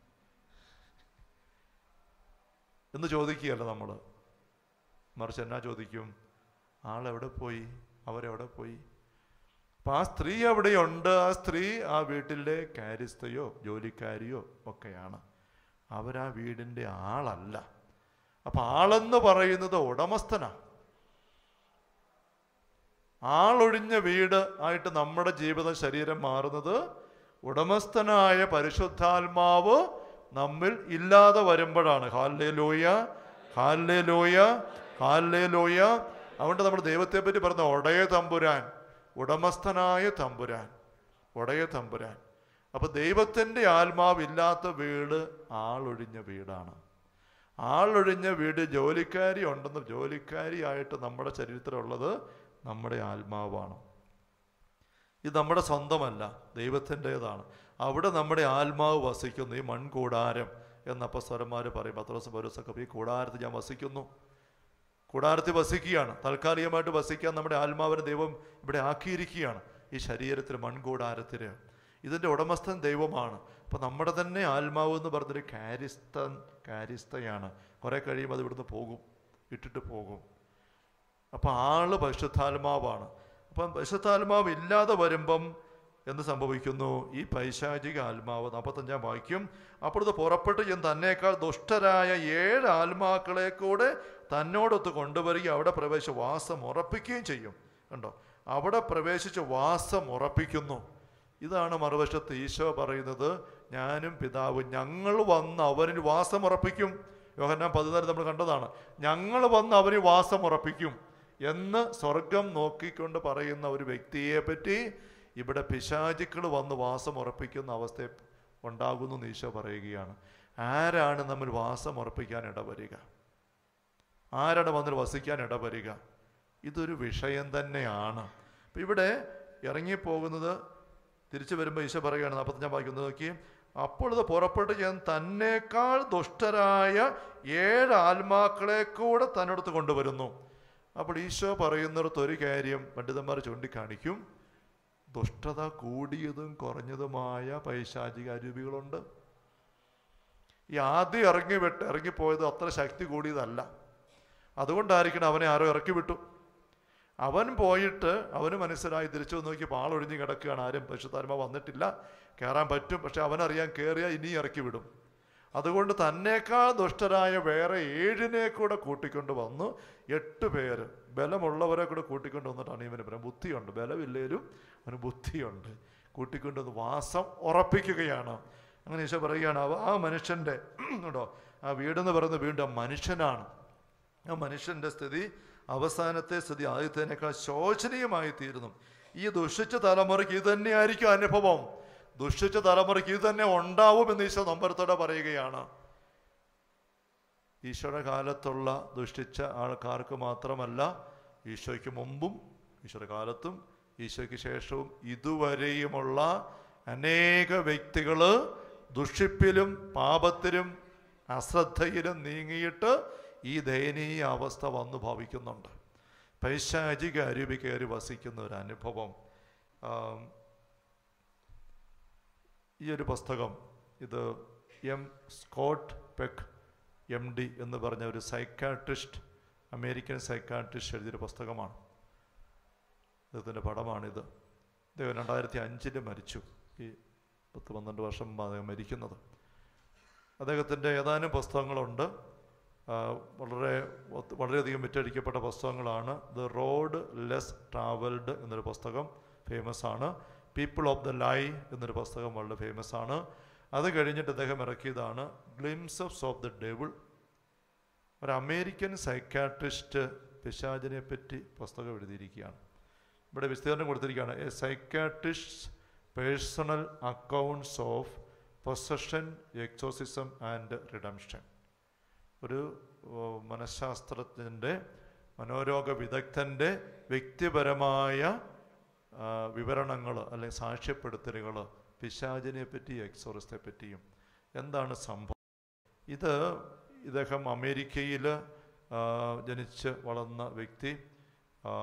എന്ന് ചോദിക്കുകയല്ല നമ്മൾ മറിച്ച് എന്നാ ചോദിക്കും ആളെവിടെ പോയി അവരെവിടെ പോയി അപ്പം ആ സ്ത്രീ അവിടെയുണ്ട് ആ സ്ത്രീ ആ വീട്ടിലെ കാര്യസ്ഥയോ ജോലിക്കാരിയോ ഒക്കെയാണ് അവരാ വീടിൻ്റെ ആളല്ല അപ്പം ആളെന്ന് പറയുന്നത് ഉടമസ്ഥനാ ആളൊഴിഞ്ഞ വീട് ആയിട്ട് നമ്മുടെ ജീവിത ശരീരം മാറുന്നത് ഉടമസ്ഥനായ പരിശുദ്ധാത്മാവ് നമ്മിൽ ഇല്ലാതെ വരുമ്പോഴാണ് ഹാലേ ലോയ ഹാലേ ലോയ ഹാലേ ലോയ അതുകൊണ്ട് നമ്മൾ ദൈവത്തെ പറ്റി പറഞ്ഞ ഒടയ തമ്പുരാൻ ഉടമസ്ഥനായ തമ്പുരാൻ ഉടയ തമ്പുരാൻ അപ്പൊ ദൈവത്തിൻ്റെ ആത്മാവില്ലാത്ത വീട് ആളൊഴിഞ്ഞ വീടാണ് ആളൊഴിഞ്ഞ വീട് ജോലിക്കാരി ഉണ്ടെന്ന് ജോലിക്കാരിയായിട്ട് നമ്മുടെ ചരിത്രമുള്ളത് നമ്മുടെ ആത്മാവാണ് ഇത് നമ്മുടെ സ്വന്തമല്ല ദൈവത്തിൻ്റെതാണ് അവിടെ നമ്മുടെ ആത്മാവ് വസിക്കുന്നു ഈ മൺകൂടാരം എന്നപ്പ സ്വരന്മാർ പറയും പത്രോസ് പൗരസൊക്കെ ഈ കൂടാരത്തിൽ ഞാൻ വസിക്കുന്നു കൂടാരത്തിൽ വസിക്കുകയാണ് താൽക്കാലികമായിട്ട് വസിക്കാൻ നമ്മുടെ ആത്മാവിനെ ദൈവം ഇവിടെ ആക്കിയിരിക്കുകയാണ് ഈ ശരീരത്തിൽ മൺകൂടാരത്തിന് ഇതിൻ്റെ ഉടമസ്ഥൻ ദൈവമാണ് അപ്പോൾ നമ്മുടെ തന്നെ ആത്മാവ് എന്ന് പറഞ്ഞൊരു കാരിസ്തൻ കാരിസ്തയാണ് കുറേ കഴിയുമ്പോൾ അത് ഇവിടുന്ന് പോകും ഇട്ടിട്ട് പോകും അപ്പം ആള് പരിശുദ്ധാത്മാവാണ് അപ്പം പരിശുദ്ധാത്മാവ് ഇല്ലാതെ വരുമ്പം എന്ത് സംഭവിക്കുന്നു ഈ പൈശാചിക ആത്മാവ് നാൽപ്പത്തഞ്ചാം വാക്യം അപ്പോഴത് പുറപ്പെട്ട് ഞാൻ തന്നേക്കാൾ ദുഷ്ടരായ ഏഴ് ആത്മാക്കളെ കൂടെ തന്നോടൊത്ത് കൊണ്ടുവരികയും അവിടെ പ്രവേശിച്ച് വാസം ഉറപ്പിക്കുകയും ചെയ്യും കണ്ടോ അവിടെ പ്രവേശിച്ച് വാസം ഉറപ്പിക്കുന്നു ഇതാണ് മറുവശത്ത് ഈശോ പറയുന്നത് ഞാനും പിതാവും ഞങ്ങൾ വന്ന് അവരിൽ വാസം ഉറപ്പിക്കും യോഹന്നാൻ പതിനാല് നമ്മൾ കണ്ടതാണ് ഞങ്ങൾ വന്ന് അവന് വാസം ഉറപ്പിക്കും എന്ന് സ്വർഗം നോക്കിക്കൊണ്ട് പറയുന്ന ഒരു വ്യക്തിയെ പറ്റി ഇവിടെ പിശാചുക്കൾ വന്ന് വാസം ഉറപ്പിക്കുന്ന അവസ്ഥ ഉണ്ടാകുന്നു എന്ന് ഈശോ പറയുകയാണ് ആരാണ് നമ്മൾ വാസം ഉറപ്പിക്കാൻ ഇടവരിക ആരാണ് വന്നിട്ട് വസിക്കാൻ ഇടവരിക ഇതൊരു വിഷയം തന്നെയാണ് അപ്പം ഇവിടെ ഇറങ്ങിപ്പോകുന്നത് തിരിച്ചു വരുമ്പോൾ ഈശോ പറയുകയാണ് നാൽപ്പത്തഞ്ചാം വായിക്കുന്നത് നോക്കി അപ്പോഴത് പുറപ്പെട്ട് ഞാൻ തന്നേക്കാൾ ദുഷ്ടരായ ഏഴ് ആത്മാക്കളെ കൂടെ തന്നടുത്ത് കൊണ്ടുവരുന്നു അപ്പോൾ ഈശോ പറയുന്നിടത്ത് ഒരു കാര്യം പണ്ഡിതന്മാർ ചൂണ്ടിക്കാണിക്കും ദുഷ്ടത കൂടിയതും കുറഞ്ഞതുമായ പൈശാചിക അരൂപികളുണ്ട് ഈ ആദ്യം ഇറങ്ങി വിട്ട് ഇറങ്ങിപ്പോയത് അത്ര ശക്തി കൂടിയതല്ല അതുകൊണ്ടായിരിക്കണം അവനെ ആരോ ഇറക്കി വിട്ടു അവൻ പോയിട്ട് അവന് മനസ്സിലായി തിരിച്ചു വന്ന് നോക്കിയപ്പോൾ ആളൊഴിഞ്ഞ് കിടക്കുകയാണ് ആരും പരിശുദ്ധാത്മ വന്നിട്ടില്ല കയറാൻ പറ്റും പക്ഷെ അവനറിയാൻ കയറിയാൽ ഇനി ഇറക്കി വിടും അതുകൊണ്ട് തന്നേക്കാൾ ദുഷ്ടരായ വേറെ ഏഴിനെ കൂടെ കൂട്ടിക്കൊണ്ട് വന്നു എട്ട് പേര് ബലമുള്ളവരെ കൂടെ കൂട്ടിക്കൊണ്ട് വന്നിട്ടാണ് ഇവന് പറയാം ബുദ്ധിയുണ്ട് ബലമില്ലേലും അവന് ബുദ്ധിയുണ്ട് കൂട്ടിക്കൊണ്ടുവന്ന് വാസം ഉറപ്പിക്കുകയാണ് അങ്ങനെ ഈശോ പറയുകയാണ് അവ- ആ മനുഷ്യൻ്റെ കേട്ടോ ആ വീടെന്ന് പറയുന്നത് വീണ്ടും മനുഷ്യനാണ് ആ മനുഷ്യൻ്റെ സ്ഥിതി അവസാനത്തെ സ്ഥിതി ആദ്യത്തേനേക്കാൾ ശോചനീയമായി തീരുന്നു ഈ ദുഷിച്ച തലമുറയ്ക്ക് ഇത് തന്നെയായിരിക്കും അനുഭവം ദുഷിച്ച തലമുറയ്ക്ക് ഇത് തന്നെ ഉണ്ടാവും എന്ന് ഈശോ നമ്പരത്തോടെ പറയുകയാണ് ഈശോയുടെ കാലത്തുള്ള ദുഷിച്ച ആൾക്കാർക്ക് മാത്രമല്ല ഈശോയ്ക്ക് മുമ്പും ഈശോയുടെ കാലത്തും ഈശോയ്ക്ക് ശേഷവും ഇതുവരെയുമുള്ള അനേക വ്യക്തികൾ ദുഷിപ്പിലും പാപത്തിലും അശ്രദ്ധയിലും നീങ്ങിയിട്ട് ഈ ദയനീയ അവസ്ഥ വന്നു ഭവിക്കുന്നുണ്ട് പൈശാചിക അരുവി കയറി വസിക്കുന്ന ഒരു അനുഭവം ആം, ഈ ഒരു പുസ്തകം ഇത് M Scott Peck M D എന്ന് പറഞ്ഞ ഒരു സൈക്കാട്രിസ്റ്റ് അമേരിക്കൻ സൈക്കാട്രിസ്റ്റ് എഴുതിയൊരു പുസ്തകമാണ് അദ്ദേഹത്തിൻ്റെ പടമാണിത് അദ്ദേഹം രണ്ടായിരത്തി അഞ്ചിൽ മരിച്ചു ഈ പത്ത് പന്ത്രണ്ട് വർഷം മുമ്പ് അദ്ദേഹം മരിക്കുന്നത് അദ്ദേഹത്തിൻ്റെ ഏതാനും പുസ്തകങ്ങളുണ്ട് ആ, വളരെ ഒത്ത് വളരെയധികം വിറ്റഴിക്കപ്പെട്ട പുസ്തകങ്ങളാണ് ദ റോഡ് ലെസ് ട്രാവൽഡ് എന്നൊരു പുസ്തകം ഫേമസ് ആണ് പീപ്പിൾ ഓഫ് ദ ലൈ എന്നൊരു പുസ്തകം വളരെ ഫേമസ് ആണ് അത് കഴിഞ്ഞിട്ട് അദ്ദേഹം ഇറക്കിയതാണ് ഗ്ലിംസസ് ഓഫ് ദ ഡെവിൾ ഒരു അമേരിക്കൻ സൈക്കാട്രിസ്റ്റ് പിശാചിനെ പറ്റി പുസ്തകം എഴുതിയിരിക്കുകയാണ് ഇവിടെ വിസ്തീർണം കൊടുത്തിരിക്കുകയാണ് a psychiatrist personal accounts of possession exorcism and redemption ഒരു ഓ, മനഃശാസ്ത്രജ്ഞൻ്റെ മനോരോഗ വിദഗ്ധൻ്റെ വ്യക്തിപരമായ വിവരണങ്ങൾ അല്ലെങ്കിൽ സാക്ഷ്യപ്പെടുത്തലുകൾ പിശാചിനെ പറ്റി എക്സോറിസത്തെ പറ്റിയും എന്താണ് സംഭവം ഇത് ഇദ്ദേഹം അമേരിക്കയിൽ ജനിച്ച് വളർന്ന വ്യക്തി ആ,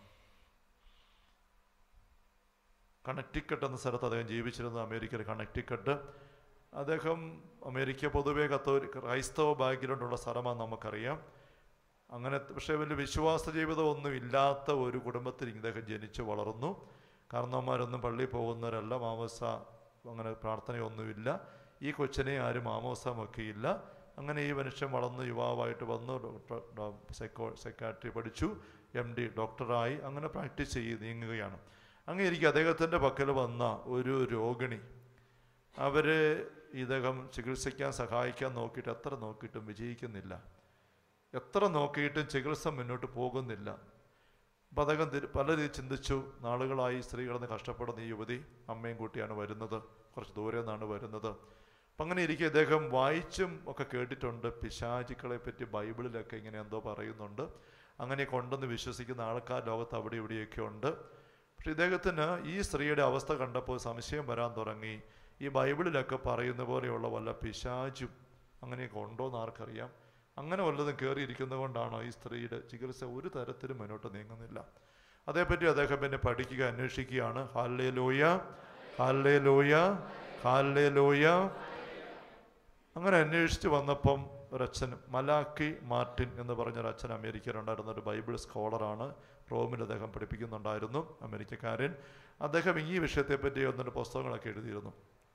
കണക്റ്റിക്കട്ട് എന്ന സ്ഥലത്ത് അദ്ദേഹം ജീവിച്ചിരുന്നത് അമേരിക്കയിൽ കണക്റ്റിക്കട്ട് അദ്ദേഹം അമേരിക്ക പൊതുവേ കത്തോലി ക്രൈസ്തവ ബാക്ക്ഗ്രൗണ്ടുള്ള സ്ഥലമാണ് നമുക്കറിയാം അങ്ങനെ പക്ഷേ വലിയ വിശ്വാസ ജീവിതം ഒന്നും ഇല്ലാത്ത ഒരു കുടുംബത്തിൽ ഇദ്ദേഹം ജനിച്ചു വളർന്നു കാരണവന്മാരൊന്നും പള്ളിയിൽ പോകുന്നവരല്ല മാമോസ അങ്ങനെ പ്രാർത്ഥനയൊന്നുമില്ല ഈ കൊച്ചിനെ ആരും മാമോസം വെക്കുകയില്ല അങ്ങനെ ഈ മനുഷ്യൻ വളർന്ന് യുവാവായിട്ട് വന്നു ഡോക്ടർ ഡോ- സൈക്കോ സൈക്കാട്രി പഠിച്ചു എം ഡി ഡോക്ടറായി അങ്ങനെ പ്രാക്ടീസ് ചെയ്ത് നീങ്ങുകയാണ് അങ്ങനെ ഇരിക്കും അദ്ദേഹത്തിൻ്റെ പക്കൽ വന്ന ഒരു രോഗിണി അവർ ഇദ്ദേഹം ചികിത്സിക്കാൻ സഹായിക്കാൻ നോക്കിയിട്ട് എത്ര നോക്കിയിട്ടും വിജയിക്കുന്നില്ല എത്ര നോക്കിയിട്ടും ചികിത്സ മുന്നോട്ട് പോകുന്നില്ല അപ്പം അദ്ദേഹം തിരി- പല രീതിയിൽ ചിന്തിച്ചു നാളുകളായി സ്ത്രീ കിടന്ന് കഷ്ടപ്പെടുന്ന ഈ യുവതി അമ്മയും കൂട്ടിയാണ് വരുന്നത് കുറച്ച് ദൂരെ നിന്നാണ് വരുന്നത് അപ്പം അങ്ങനെ ഇരിക്കെ ഇദ്ദേഹം വായിച്ചും ഒക്കെ കേട്ടിട്ടുണ്ട് പിശാചുക്കളെ പറ്റി ബൈബിളിലൊക്കെ ഇങ്ങനെ എന്തോ പറയുന്നുണ്ട് അങ്ങനെ കൊണ്ടെന്ന് വിശ്വസിക്കുന്ന ആൾക്കാർ ലോകത്ത് അവിടെ ഇവിടെയൊക്കെ ഉണ്ട് പക്ഷെ ഇദ്ദേഹത്തിന് ഈ സ്ത്രീയുടെ അവസ്ഥ കണ്ടപ്പോൾ സംശയം വരാൻ തുടങ്ങി ഈ ബൈബിളിലൊക്കെ പറയുന്ന പോലെയുള്ള വല്ല പിശാചും അങ്ങനെയൊക്കെ ഉണ്ടോ എന്ന് ആർക്കറിയാം അങ്ങനെ വല്ലതും കയറിയിരിക്കുന്നത് കൊണ്ടാണോ ഈ സ്ത്രീയുടെ ചികിത്സ ഒരു തരത്തിലും മുന്നോട്ട് നീങ്ങുന്നില്ല അതേപ്പറ്റി അദ്ദേഹം പിന്നെ പഠിക്കുക അന്വേഷിക്കുകയാണ് ഹാലേ ലോയ ഹാലേ ലോയ ഹാലേ ലോയ അങ്ങനെ അന്വേഷിച്ച് വന്നപ്പം ഒരച്ഛൻ മലാക്കി മാർട്ടിൻ എന്ന് പറഞ്ഞൊരു അച്ഛൻ അമേരിക്കയിലുണ്ടായിരുന്ന ഒരു ബൈബിൾ സ്കോളറാണ് റോമിൽ അദ്ദേഹം പഠിപ്പിക്കുന്നുണ്ടായിരുന്നു അമേരിക്കക്കാരൻ അദ്ദേഹം ഈ വിഷയത്തെപ്പറ്റി ഒന്നിൻ്റെ പുസ്തകങ്ങളൊക്കെ എഴുതിയിരുന്നു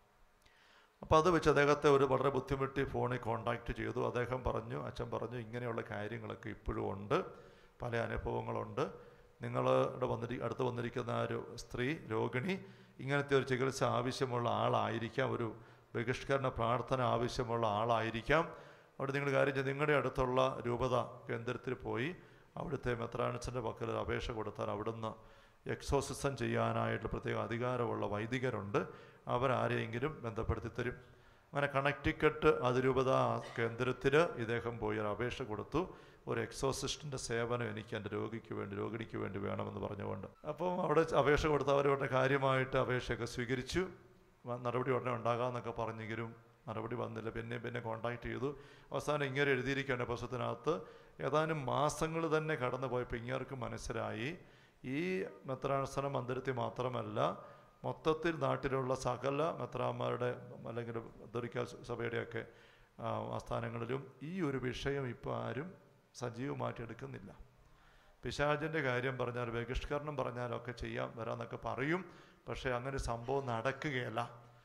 അപ്പോൾ അത് വെച്ച് അദ്ദേഹത്തെ ഒരു വളരെ ബുദ്ധിമുട്ടി ഫോണിൽ കോണ്ടാക്ട് ചെയ്തു അദ്ദേഹം പറഞ്ഞു അച്ഛൻ പറഞ്ഞു ഇങ്ങനെയുള്ള കാര്യങ്ങളൊക്കെ ഇപ്പോഴും ഉണ്ട് പല അനുഭവങ്ങളുണ്ട് നിങ്ങളുടെ വന്നിരി അടുത്ത് വന്നിരിക്കുന്ന ആ ഒരു സ്ത്രീ രോഗിണി ഇങ്ങനത്തെ ഒരു ചികിത്സ ആവശ്യമുള്ള ആളായിരിക്കാം ഒരു ബഹിഷ്കരണ പ്രാർത്ഥന ആവശ്യമുള്ള ആളായിരിക്കാം അവിടെ നിങ്ങൾ കാര്യം ചെയ്ത് നിങ്ങളുടെ അടുത്തുള്ള രൂപത കേന്ദ്രത്തിൽ പോയി അവിടുത്തെ മെത്രാനസിൻ്റെ പക്കൽ ഒരു അപേക്ഷ കൊടുത്താൽ അവിടുന്ന് എക്സോസിസം ചെയ്യാനായിട്ട് പ്രത്യേക അധികാരമുള്ള വൈദികരുണ്ട് അവരാരെയെങ്കിലും ബന്ധപ്പെടുത്തി തരും അങ്ങനെ കണക്റ്റിക്കട്ട് അതിരൂപത കേന്ദ്രത്തിൽ ഇദ്ദേഹം പോയി ഒരു അപേക്ഷ കൊടുത്തു ഒരു എക്സോസിസ്റ്റിൻ്റെ സേവനം എനിക്ക് എൻ്റെ രോഗിക്ക് വേണ്ടി രോഗിണിക്ക് വേണ്ടി വേണമെന്ന് പറഞ്ഞുകൊണ്ട് അപ്പം അവിടെ അപേക്ഷ കൊടുത്ത അവരുടെ കാര്യമായിട്ട് അപേക്ഷയൊക്കെ സ്വീകരിച്ചു വ- നടപടി ഉടനെ ഉണ്ടാകാമെന്നൊക്കെ പറഞ്ഞെങ്കിലും നടപടി വന്നില്ല പിന്നെ പിന്നെ കോണ്ടാക്ട് ചെയ്തു അവസാനം ഇങ്ങനെ എഴുതിയിരിക്കുകയാണ് പുസ്തകത്തിനകത്ത് ഏതാനും മാസങ്ങൾ തന്നെ കടന്നു പോയപ്പോൾ ഇങ്ങേർക്ക് മനസ്സിലായി ഈ മെത്രാസന മന്ദിരത്തിൽ മാത്രമല്ല മൊത്തത്തിൽ നാട്ടിലുള്ള സകല മെത്രാന്മാരുടെ അല്ലെങ്കിൽ ദുരിക്ക സഭയുടെയൊക്കെ ആ, ആസ്ഥാനങ്ങളിലും ഈ ഒരു വിഷയം ഇപ്പോൾ ആരും സജീവമായിട്ട് എടുക്കുന്നില്ല പിശാചിൻ്റെ കാര്യം പറഞ്ഞാൽ ബഹിഷ്കരണം പറഞ്ഞാലൊക്കെ ചെയ്യാം വരാമെന്നൊക്കെ പറയും പക്ഷേ അങ്ങനെ ഒരു സംഭവം നടക്കുകയല്ല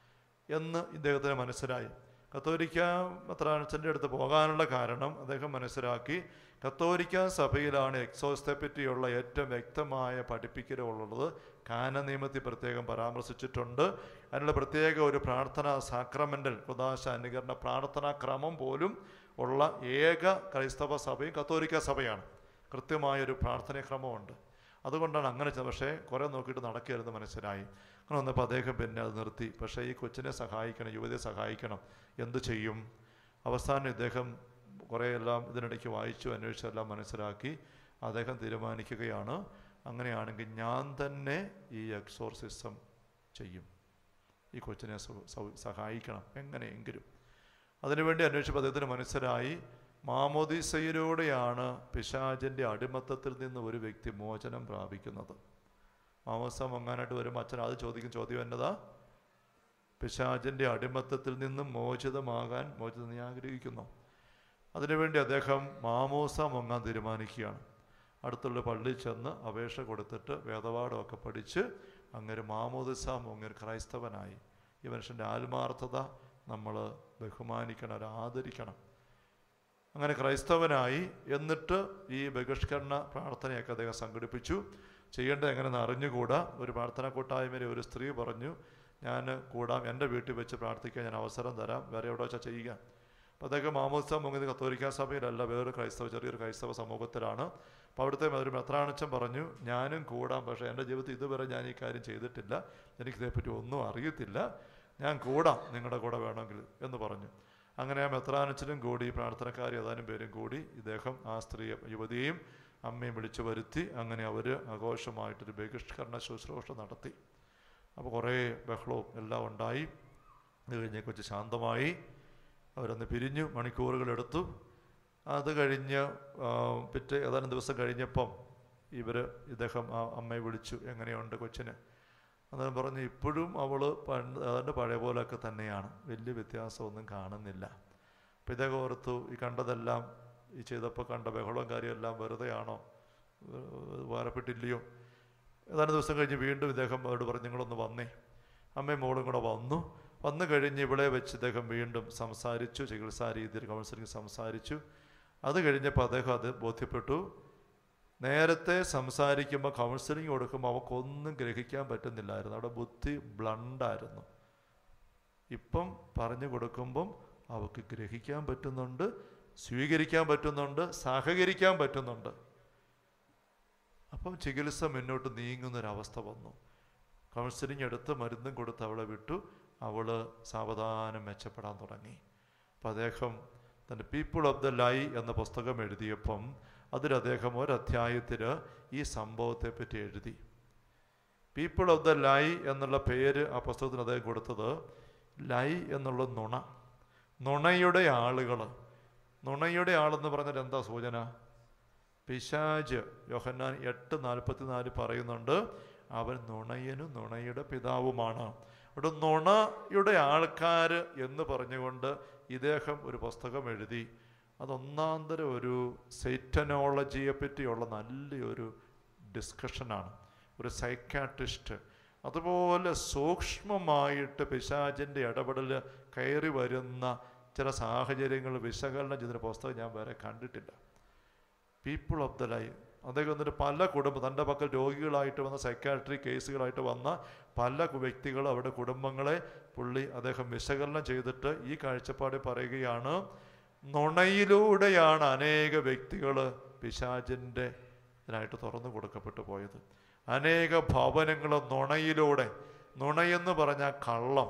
എന്ന് ഇദ്ദേഹത്തിന് മനസ്സിലായി കത്തോലിക്ക മെത്രാനച്ചൻ്റെ അടുത്ത് പോകാനുള്ള കാരണം അദ്ദേഹം മനസ്സിലാക്കി കത്തോലിക്ക സഭയിലാണ് എക്സോസത്തെ പറ്റിയുള്ള ഏറ്റവും വ്യക്തമായ പഠിപ്പിക്കലുള്ളത് കാന നിയമത്തിൽ പ്രത്യേകം പരാമർശിച്ചിട്ടുണ്ട് അതിനുള്ള പ്രത്യേക ഒരു പ്രാർത്ഥനാ സാക്രമെൻ്റൽ കുദാശ അനുകരണ പ്രാർത്ഥനാ ക്രമം പോലും ഉള്ള ഏക ക്രൈസ്തവ സഭയും കത്തോലിക്ക സഭയാണ് കൃത്യമായൊരു പ്രാർത്ഥനാക്രമമുണ്ട് അതുകൊണ്ടാണ് അങ്ങനെ ചെയ്തത് പക്ഷേ കുറേ നോക്കിയിട്ട് നടക്കരുത് മനസ്സിലായി അങ്ങനെ വന്നപ്പോൾ അദ്ദേഹം പിന്നെ അത് നിർത്തി പക്ഷേ ഈ കൊച്ചിനെ സഹായിക്കണം യുവതിയെ സഹായിക്കണം എന്തു ചെയ്യും അവസാനം ഇദ്ദേഹം കുറേ എല്ലാം ഇതിനിടയ്ക്ക് വായിച്ചു അന്വേഷിച്ചു എല്ലാം മനസ്സിലാക്കി അദ്ദേഹം തീരുമാനിക്കുകയാണ് അങ്ങനെയാണെങ്കിൽ ഞാൻ തന്നെ ഈ എക്സോർസിസം ചെയ്യും ഈ കൊച്ചിനെ സു- സൗ- സഹായിക്കണം എങ്ങനെയെങ്കിലും അതിനുവേണ്ടി അന്വേഷിച്ചപ്പോൾ അദ്ദേഹത്തിന് മനസ്സിലായി മാമോദിസയിലൂടെയാണ് പിശാചിൻ്റെ അടിമത്തത്തിൽ നിന്ന് ഒരു വ്യക്തി മോചനം പ്രാപിക്കുന്നത് മാമോസ മങ്ങാനായിട്ട് വരുമ്പോൾ അച്ഛൻ അത് ചോദിക്കും ചോദ്യം എന്നതാ പിശാചിൻ്റെ അടിമത്തത്തിൽ നിന്നും മോചിതമാകാൻ മോചിതം നീ ആഗ്രഹിക്കുന്നു അതിനുവേണ്ടി അദ്ദേഹം മാമോസ മുങ്ങാൻ തീരുമാനിക്കുകയാണ് അടുത്തുള്ള പള്ളിയിൽ ചെന്ന് അപേക്ഷ കൊടുത്തിട്ട് വേദപാഠമൊക്കെ പഠിച്ച് അങ്ങനെ മാമോദിസ മുങ്ങൻ ക്രൈസ്തവനായി ഈ മനുഷ്യൻ്റെ ആത്മാർത്ഥത നമ്മൾ ബഹുമാനിക്കണം ഒരു ആദരിക്കണം അങ്ങനെ ക്രൈസ്തവനായി എന്നിട്ട് ഈ ബഹിഷ്കരണ പ്രാർത്ഥനയൊക്കെ അദ്ദേഹം സംഘടിപ്പിച്ചു ചെയ്യേണ്ടത് എങ്ങനെയെന്ന് അറിഞ്ഞുകൂടാ ഒരു പ്രാർത്ഥന കൂട്ടായ്മയിൽ ഒരു സ്ത്രീ പറഞ്ഞു ഞാൻ കൂടാം എൻ്റെ വീട്ടിൽ വെച്ച് പ്രാർത്ഥിക്കാൻ ഞാൻ അവസരം തരാം വേറെ എവിടെ വെച്ചാൽ ചെയ്യുക അപ്പോൾ അദ്ദേഹം മാമോത്സവ മുങ്ങിയത് കത്തോലിക്ക സഭയിലല്ല വേറൊരു ക്രൈസ്തവ ചെറിയൊരു ക്രൈസ്തവ സമൂഹത്തിലാണ് അപ്പോൾ അവിടുത്തെ ഒരു മെത്രാണച്ചൻ പറഞ്ഞു ഞാനും കൂടാം പക്ഷേ എൻ്റെ ജീവിതത്തിൽ ഇതുവരെ ഞാൻ ഈ കാര്യം ചെയ്തിട്ടില്ല എനിക്കിതേപ്പറ്റി ഒന്നും അറിയത്തില്ല ഞാൻ കൂടാം നിങ്ങളുടെ കൂടെ വേണമെങ്കിൽ എന്ന് പറഞ്ഞു അങ്ങനെ ആ മെത്രാനച്ചനും കൂടി പ്രാർത്ഥനക്കാർ ഏതാനും പേരും കൂടി ഇദ്ദേഹം ആ സ്ത്രീ യുവതിയെയും അമ്മയും വിളിച്ചു വരുത്തി അങ്ങനെ അവർ ആഘോഷമായിട്ടൊരു ബഹിഷ്കരണ ശുശ്രൂഷ നടത്തി അപ്പോൾ കുറേ ബഹളവും എല്ലാം ഉണ്ടായി അത് കഴിഞ്ഞ് കൊച്ചു ശാന്തമായി അവരന്ന് പിരിഞ്ഞു മണിക്കൂറുകളെടുത്തു അത് കഴിഞ്ഞ് ആ, പിറ്റേ ഏതാനും ദിവസം കഴിഞ്ഞപ്പം ഇവർ ഇദ്ദേഹം ആ അമ്മയെ വിളിച്ചു എങ്ങനെയുണ്ട് കൊച്ചിന് അന്നേരം പറഞ്ഞു ഇപ്പോഴും അവൾ പണ്ട് ഏതാണ്ട് പഴയ പോലെയൊക്കെ തന്നെയാണ് വലിയ വ്യത്യാസമൊന്നും കാണുന്നില്ല അപ്പം ഇദ്ദേഹം ഓർത്തു ഈ കണ്ടതെല്ലാം ഈ ചെയ്തപ്പോൾ കണ്ട ബഹളവും കാര്യമെല്ലാം വെറുതെയാണോ വേറെപ്പെട്ടില്ലയോ ഏതാനും ദിവസം കഴിഞ്ഞ് വീണ്ടും ഇദ്ദേഹം അവരോട് പറഞ്ഞു നിങ്ങളൊന്ന് വന്നേ അമ്മയും മോളും കൂടെ വന്നു വന്നു കഴിഞ്ഞ് ഇവിടെ വെച്ച് ഇദ്ദേഹം വീണ്ടും സംസാരിച്ചു ചികിത്സാ രീതിയിൽ കൗൺസിലിംഗ് സംസാരിച്ചു അത് കഴിഞ്ഞപ്പോൾ അദ്ദേഹം അത് ബോധ്യപ്പെട്ടു നേരത്തെ സംസാരിക്കുമ്പോൾ കൗൺസിലിംഗ് കൊടുക്കുമ്പോൾ അവൾക്കൊന്നും ഗ്രഹിക്കാൻ പറ്റുന്നില്ലായിരുന്നു അവിടെ ബുദ്ധി ബ്ലണ്ടായിരുന്നു ഇപ്പം പറഞ്ഞു കൊടുക്കുമ്പം അവൾക്ക് ഗ്രഹിക്കാൻ പറ്റുന്നുണ്ട് സ്വീകരിക്കാൻ പറ്റുന്നുണ്ട് സഹകരിക്കാൻ പറ്റുന്നുണ്ട് അപ്പം ചികിത്സ മുന്നോട്ട് നീങ്ങുന്നൊരവസ്ഥ വന്നു കൗൺസിലിംഗ് എടുത്ത് മരുന്നും കൊടുത്ത് അവളെ വിട്ടു അവൾ സാവധാനം മെച്ചപ്പെടാൻ തുടങ്ങി അപ്പം അദ്ദേഹം തൻ്റെ പീപ്പിൾ ഓഫ് ദ ലൈ എന്ന പുസ്തകം എഴുതിയപ്പം അതിൽ അദ്ദേഹം ഒരധ്യായത്തിൽ ഈ സംഭവത്തെപ്പറ്റി എഴുതി പീപ്പിൾ ഓഫ് ദ ലൈ എന്നുള്ള പേര് ആ പുസ്തകത്തിന് അദ്ദേഹം കൊടുത്തത് ലൈ എന്നുള്ള നുണ നുണയുടെ ആളുകൾ നുണയുടെ ആളെന്ന് പറഞ്ഞാൽ എന്താ സൂചന പിശാജ് യോഹന്നാൻ എട്ട് നാൽപ്പത്തിനാല് പറയുന്നുണ്ട് അവൻ നുണയനും നുണയുടെ പിതാവുമാണ് അവിടെ നുണയുടെ ആൾക്കാർ എന്ന് പറഞ്ഞുകൊണ്ട് ഇദ്ദേഹം ഒരു പുസ്തകം എഴുതി അതൊന്നാന്തരം ഒരു സൈറ്റനോളജിയെ പറ്റിയുള്ള നല്ലൊരു ഡിസ്കഷനാണ് ഒരു സൈക്കാട്രിസ്റ്റ് അതുപോലെ സൂക്ഷ്മമായിട്ട് പിശാചിൻ്റെ ഇടപെടൽ കയറി വരുന്ന ചില സാഹചര്യങ്ങൾ വിശകലനം ചെയ്തൊരു പുസ്തകം ഞാൻ വേറെ കണ്ടിട്ടില്ല പീപ്പിൾ ഓഫ് ദ ലൈഫ് അദ്ദേഹം എന്നിട്ട് പല കുടുംബം തൻ്റെ പക്കൽ രോഗികളായിട്ട് വന്ന സൈക്കാട്രി കേസുകളായിട്ട് വന്ന പല വ്യക്തികൾ അവരുടെ കുടുംബങ്ങളെ പുള്ളി അദ്ദേഹം വിശകലനം ചെയ്തിട്ട് ഈ കാഴ്ചപ്പാട് പറയുകയാണ് നുണയിലൂടെയാണ് അനേക വ്യക്തികൾ പിശാചിൻ്റെ ഇതിനായിട്ട് തുറന്നു കൊടുക്കപ്പെട്ടു പോയത് അനേക ഭവനങ്ങൾ നുണയിലൂടെ നുണയെന്ന് പറഞ്ഞാൽ കള്ളം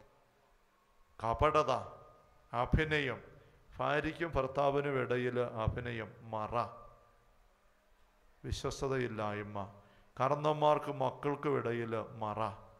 കപടത അഭിനയം ഭാര്യയ്ക്കും ഭർത്താവിനും ഇടയിൽ അഭിനയം മറ വിശ്വസ്തതയില്ലായ്മ കർണന്മാർക്കും മക്കൾക്കും ഇടയിൽ മറ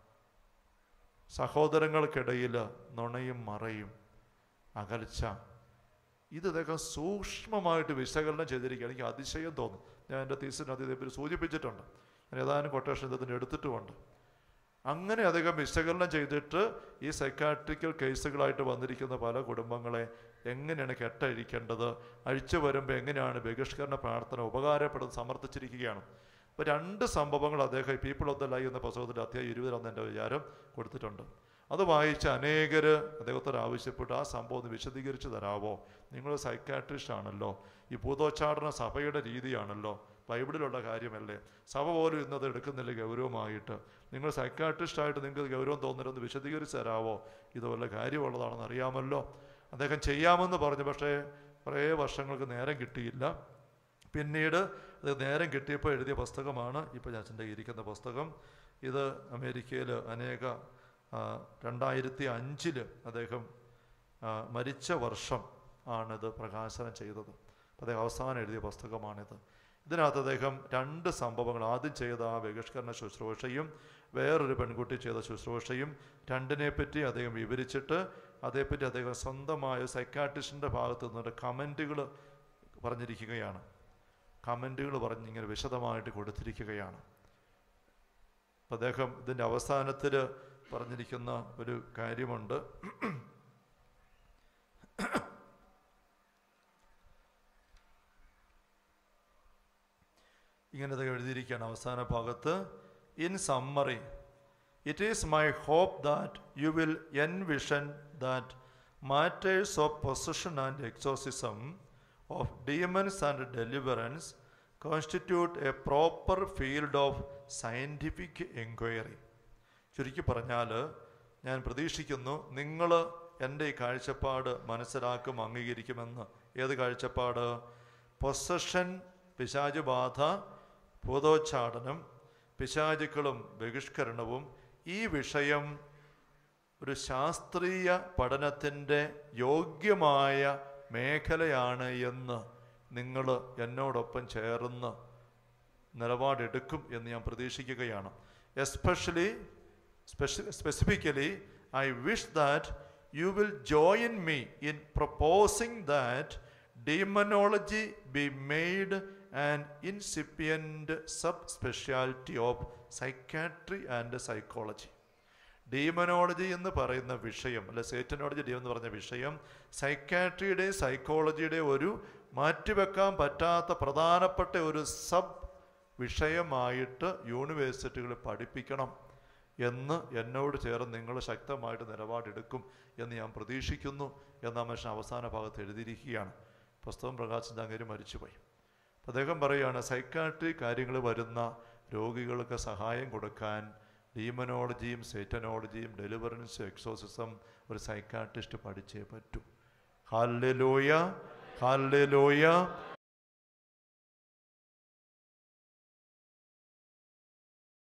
സഹോദരങ്ങൾക്കിടയിൽ നുണയും മറയും അകൽച്ച ഇത് ഇതൊക്കെ സൂക്ഷ്മമായിട്ട് വിശകലനം ചെയ്തിരിക്കുക എനിക്ക് അതിശയം തോന്നും ഞാൻ എൻ്റെ തീസിനകത്ത് ഇതേപ്പറ്റി സൂചിപ്പിച്ചിട്ടുണ്ട് ഞാൻ ഏതാനും കൊട്ടേഷൻ ഇതിന് എടുത്തിട്ടുമുണ്ട് അങ്ങനെ അദ്ദേഹം വിശകലനം ചെയ്തിട്ട് ഈ സൈക്കാട്രിക്കൽ കേസുകളായിട്ട് വന്നിരിക്കുന്ന പല കുടുംബങ്ങളെ എങ്ങനെയാണ് കെട്ടഴിക്കേണ്ടത് അഴിച്ചു വരുമ്പോൾ എങ്ങനെയാണ് ബഹിഷ്കരണ പ്രാർത്ഥന ഉപകാരപ്പെടുന്നത് സമർത്ഥിച്ചിരിക്കുകയാണ് അപ്പോൾ രണ്ട് സംഭവങ്ങൾ അദ്ദേഹം പീപ്പിൾ ഓഫ് ദ ലൈ എന്ന പുസ്തകത്തിൻ്റെ അധ്യായം ഇരുപതിലെന്ന് എൻ്റെ വിചാരം കൊടുത്തിട്ടുണ്ട് അത് വായിച്ച് അനേകർ അദ്ദേഹത്തോട് ആവശ്യപ്പെട്ട് ആ സംഭവം ഒന്ന് വിശദീകരിച്ച് തരാവോ നിങ്ങൾ സൈക്കാട്രിസ്റ്റ് ആണല്ലോ ഈ ഭൂതോച്ചാടന സഭയുടെ രീതിയാണല്ലോ ബൈബിളിലുള്ള കാര്യമല്ലേ സഭ പോലും ഇന്നത് എടുക്കുന്നില്ല ഗൗരവമായിട്ട് നിങ്ങൾ സൈക്കാട്രിസ്റ്റായിട്ട് നിങ്ങൾക്ക് ഗൗരവം തോന്നരുതെന്ന് വിശദീകരിച്ച് തരാവോ ഇത് വല്ല കാര്യമുള്ളതാണെന്ന് അറിയാമല്ലോ അദ്ദേഹം ചെയ്യാമെന്ന് പറഞ്ഞു പക്ഷേ കുറേ വർഷങ്ങൾക്ക് നേരം കിട്ടിയില്ല പിന്നീട് അത് നേരം കിട്ടിയപ്പോൾ എഴുതിയ പുസ്തകമാണ് ഇപ്പോൾ ഞാൻ എൻ്റെ ഇരിക്കുന്ന പുസ്തകം ഇത് അമേരിക്കയിൽ അനേക ആ, രണ്ടായിരത്തി അഞ്ചിൽ അദ്ദേഹം ആ, മരിച്ച വർഷം ആണിത് പ്രകാശനം ചെയ്തത് അദ്ദേഹം അവസാനം എഴുതിയ പുസ്തകമാണിത് ഇതിനകത്ത് അദ്ദേഹം രണ്ട് സംഭവങ്ങൾ ആദ്യം ചെയ്ത ആ ബഹിഷ്കരണ ശുശ്രൂഷയും വേറൊരു പെൺകുട്ടി ചെയ്ത ശുശ്രൂഷയും രണ്ടിനെ പറ്റി അദ്ദേഹം വിവരിച്ചിട്ട് അതേപ്പറ്റി അദ്ദേഹം സ്വന്തമായ സൈക്കാട്രിസ്റ്റിൻ്റെ ഭാഗത്ത് നിന്നിട്ട് കമൻറ്റുകൾ പറഞ്ഞിരിക്കുകയാണ് കമൻറ്റുകൾ പറഞ്ഞ് ഇങ്ങനെ വിശദമായിട്ട് കൊടുത്തിരിക്കുകയാണ് അപ്പം അദ്ദേഹം ഇതിൻ്റെ അവസാനത്തിൽ പറഞ്ഞിരിക്കുന്ന ഒരു കാര്യമുണ്ട് ഇങ്ങനെ അദ്ദേഹം എഴുതിയിരിക്കുകയാണ് അവസാന ഭാഗത്ത് in summary it is my hope that you will envision that matters of possession and exorcism of demons and deliverance constitute a proper field of scientific enquiry ചുരുക്കി പറഞ്ഞാൽ ഞാൻ പ്രതീക്ഷിക്കുന്നു നിങ്ങൾ എൻ്റെ ഈ കാഴ്ചപ്പാട് മനസ്സിലാക്കും അംഗീകരിക്കുമെന്ന് ഏത് കാഴ്ചപ്പാട് പൊസഷൻ പിശാച് ബാധ ഭൂതോച്ചാടനം പിശാചുക്കളും ബഹിഷ്കരണവും ഈ വിഷയം ഒരു ശാസ്ത്രീയ പഠനത്തിൻ്റെ യോഗ്യമായ മേഖലയാണ് എന്ന് നിങ്ങൾ എന്നോടൊപ്പം ചേർന്ന് നിലപാടെടുക്കും എന്ന് ഞാൻ പ്രതീക്ഷിക്കുകയാണ് especially specifically I wish that you will join me in proposing that demonology be made an incipient sub speciality of psychiatry and psychology demonology എന്ന് പറയുന്ന വിഷയം അല്ലെ സേറ്റനോളജി ഡീം എന്ന് പറഞ്ഞ വിഷയം സൈക്കാട്രിയുടെയും സൈക്കോളജിയുടെയും ഒരു മാറ്റിവെക്കാൻ പറ്റാത്ത പ്രധാനപ്പെട്ട ഒരു സബ് വിഷയമായിട്ട് യൂണിവേഴ്സിറ്റികളിൽ പഠിപ്പിക്കണം എന്ന് എന്നോട് ചേർന്ന് നിങ്ങൾ ശക്തമായിട്ട് നിലപാടെടുക്കും എന്ന് ഞാൻ പ്രതീക്ഷിക്കുന്നു എന്ന മനുഷ്യൻ അവസാന ഭാഗത്ത് എഴുതിയിരിക്കുകയാണ് പുസ്തകം പ്രകാശൻ തങ്ങേര് മരിച്ചുപോയി അപ്പം അദ്ദേഹം പറയുകയാണ് സൈക്കാട്രി കാര്യങ്ങൾ വരുന്ന രോഗികൾക്ക് സഹായം കൊടുക്കാൻ ഡീമനോളജിയും സൈറ്റനോളജിയും ഡെലിവറൻസും എക്സോസിസം ഒരു സൈക്കാട്രിസ്റ്റ് പഠിച്ചേ പറ്റൂ ഹാല്ലെ ലോയ ഹാല്ലെ ലോയ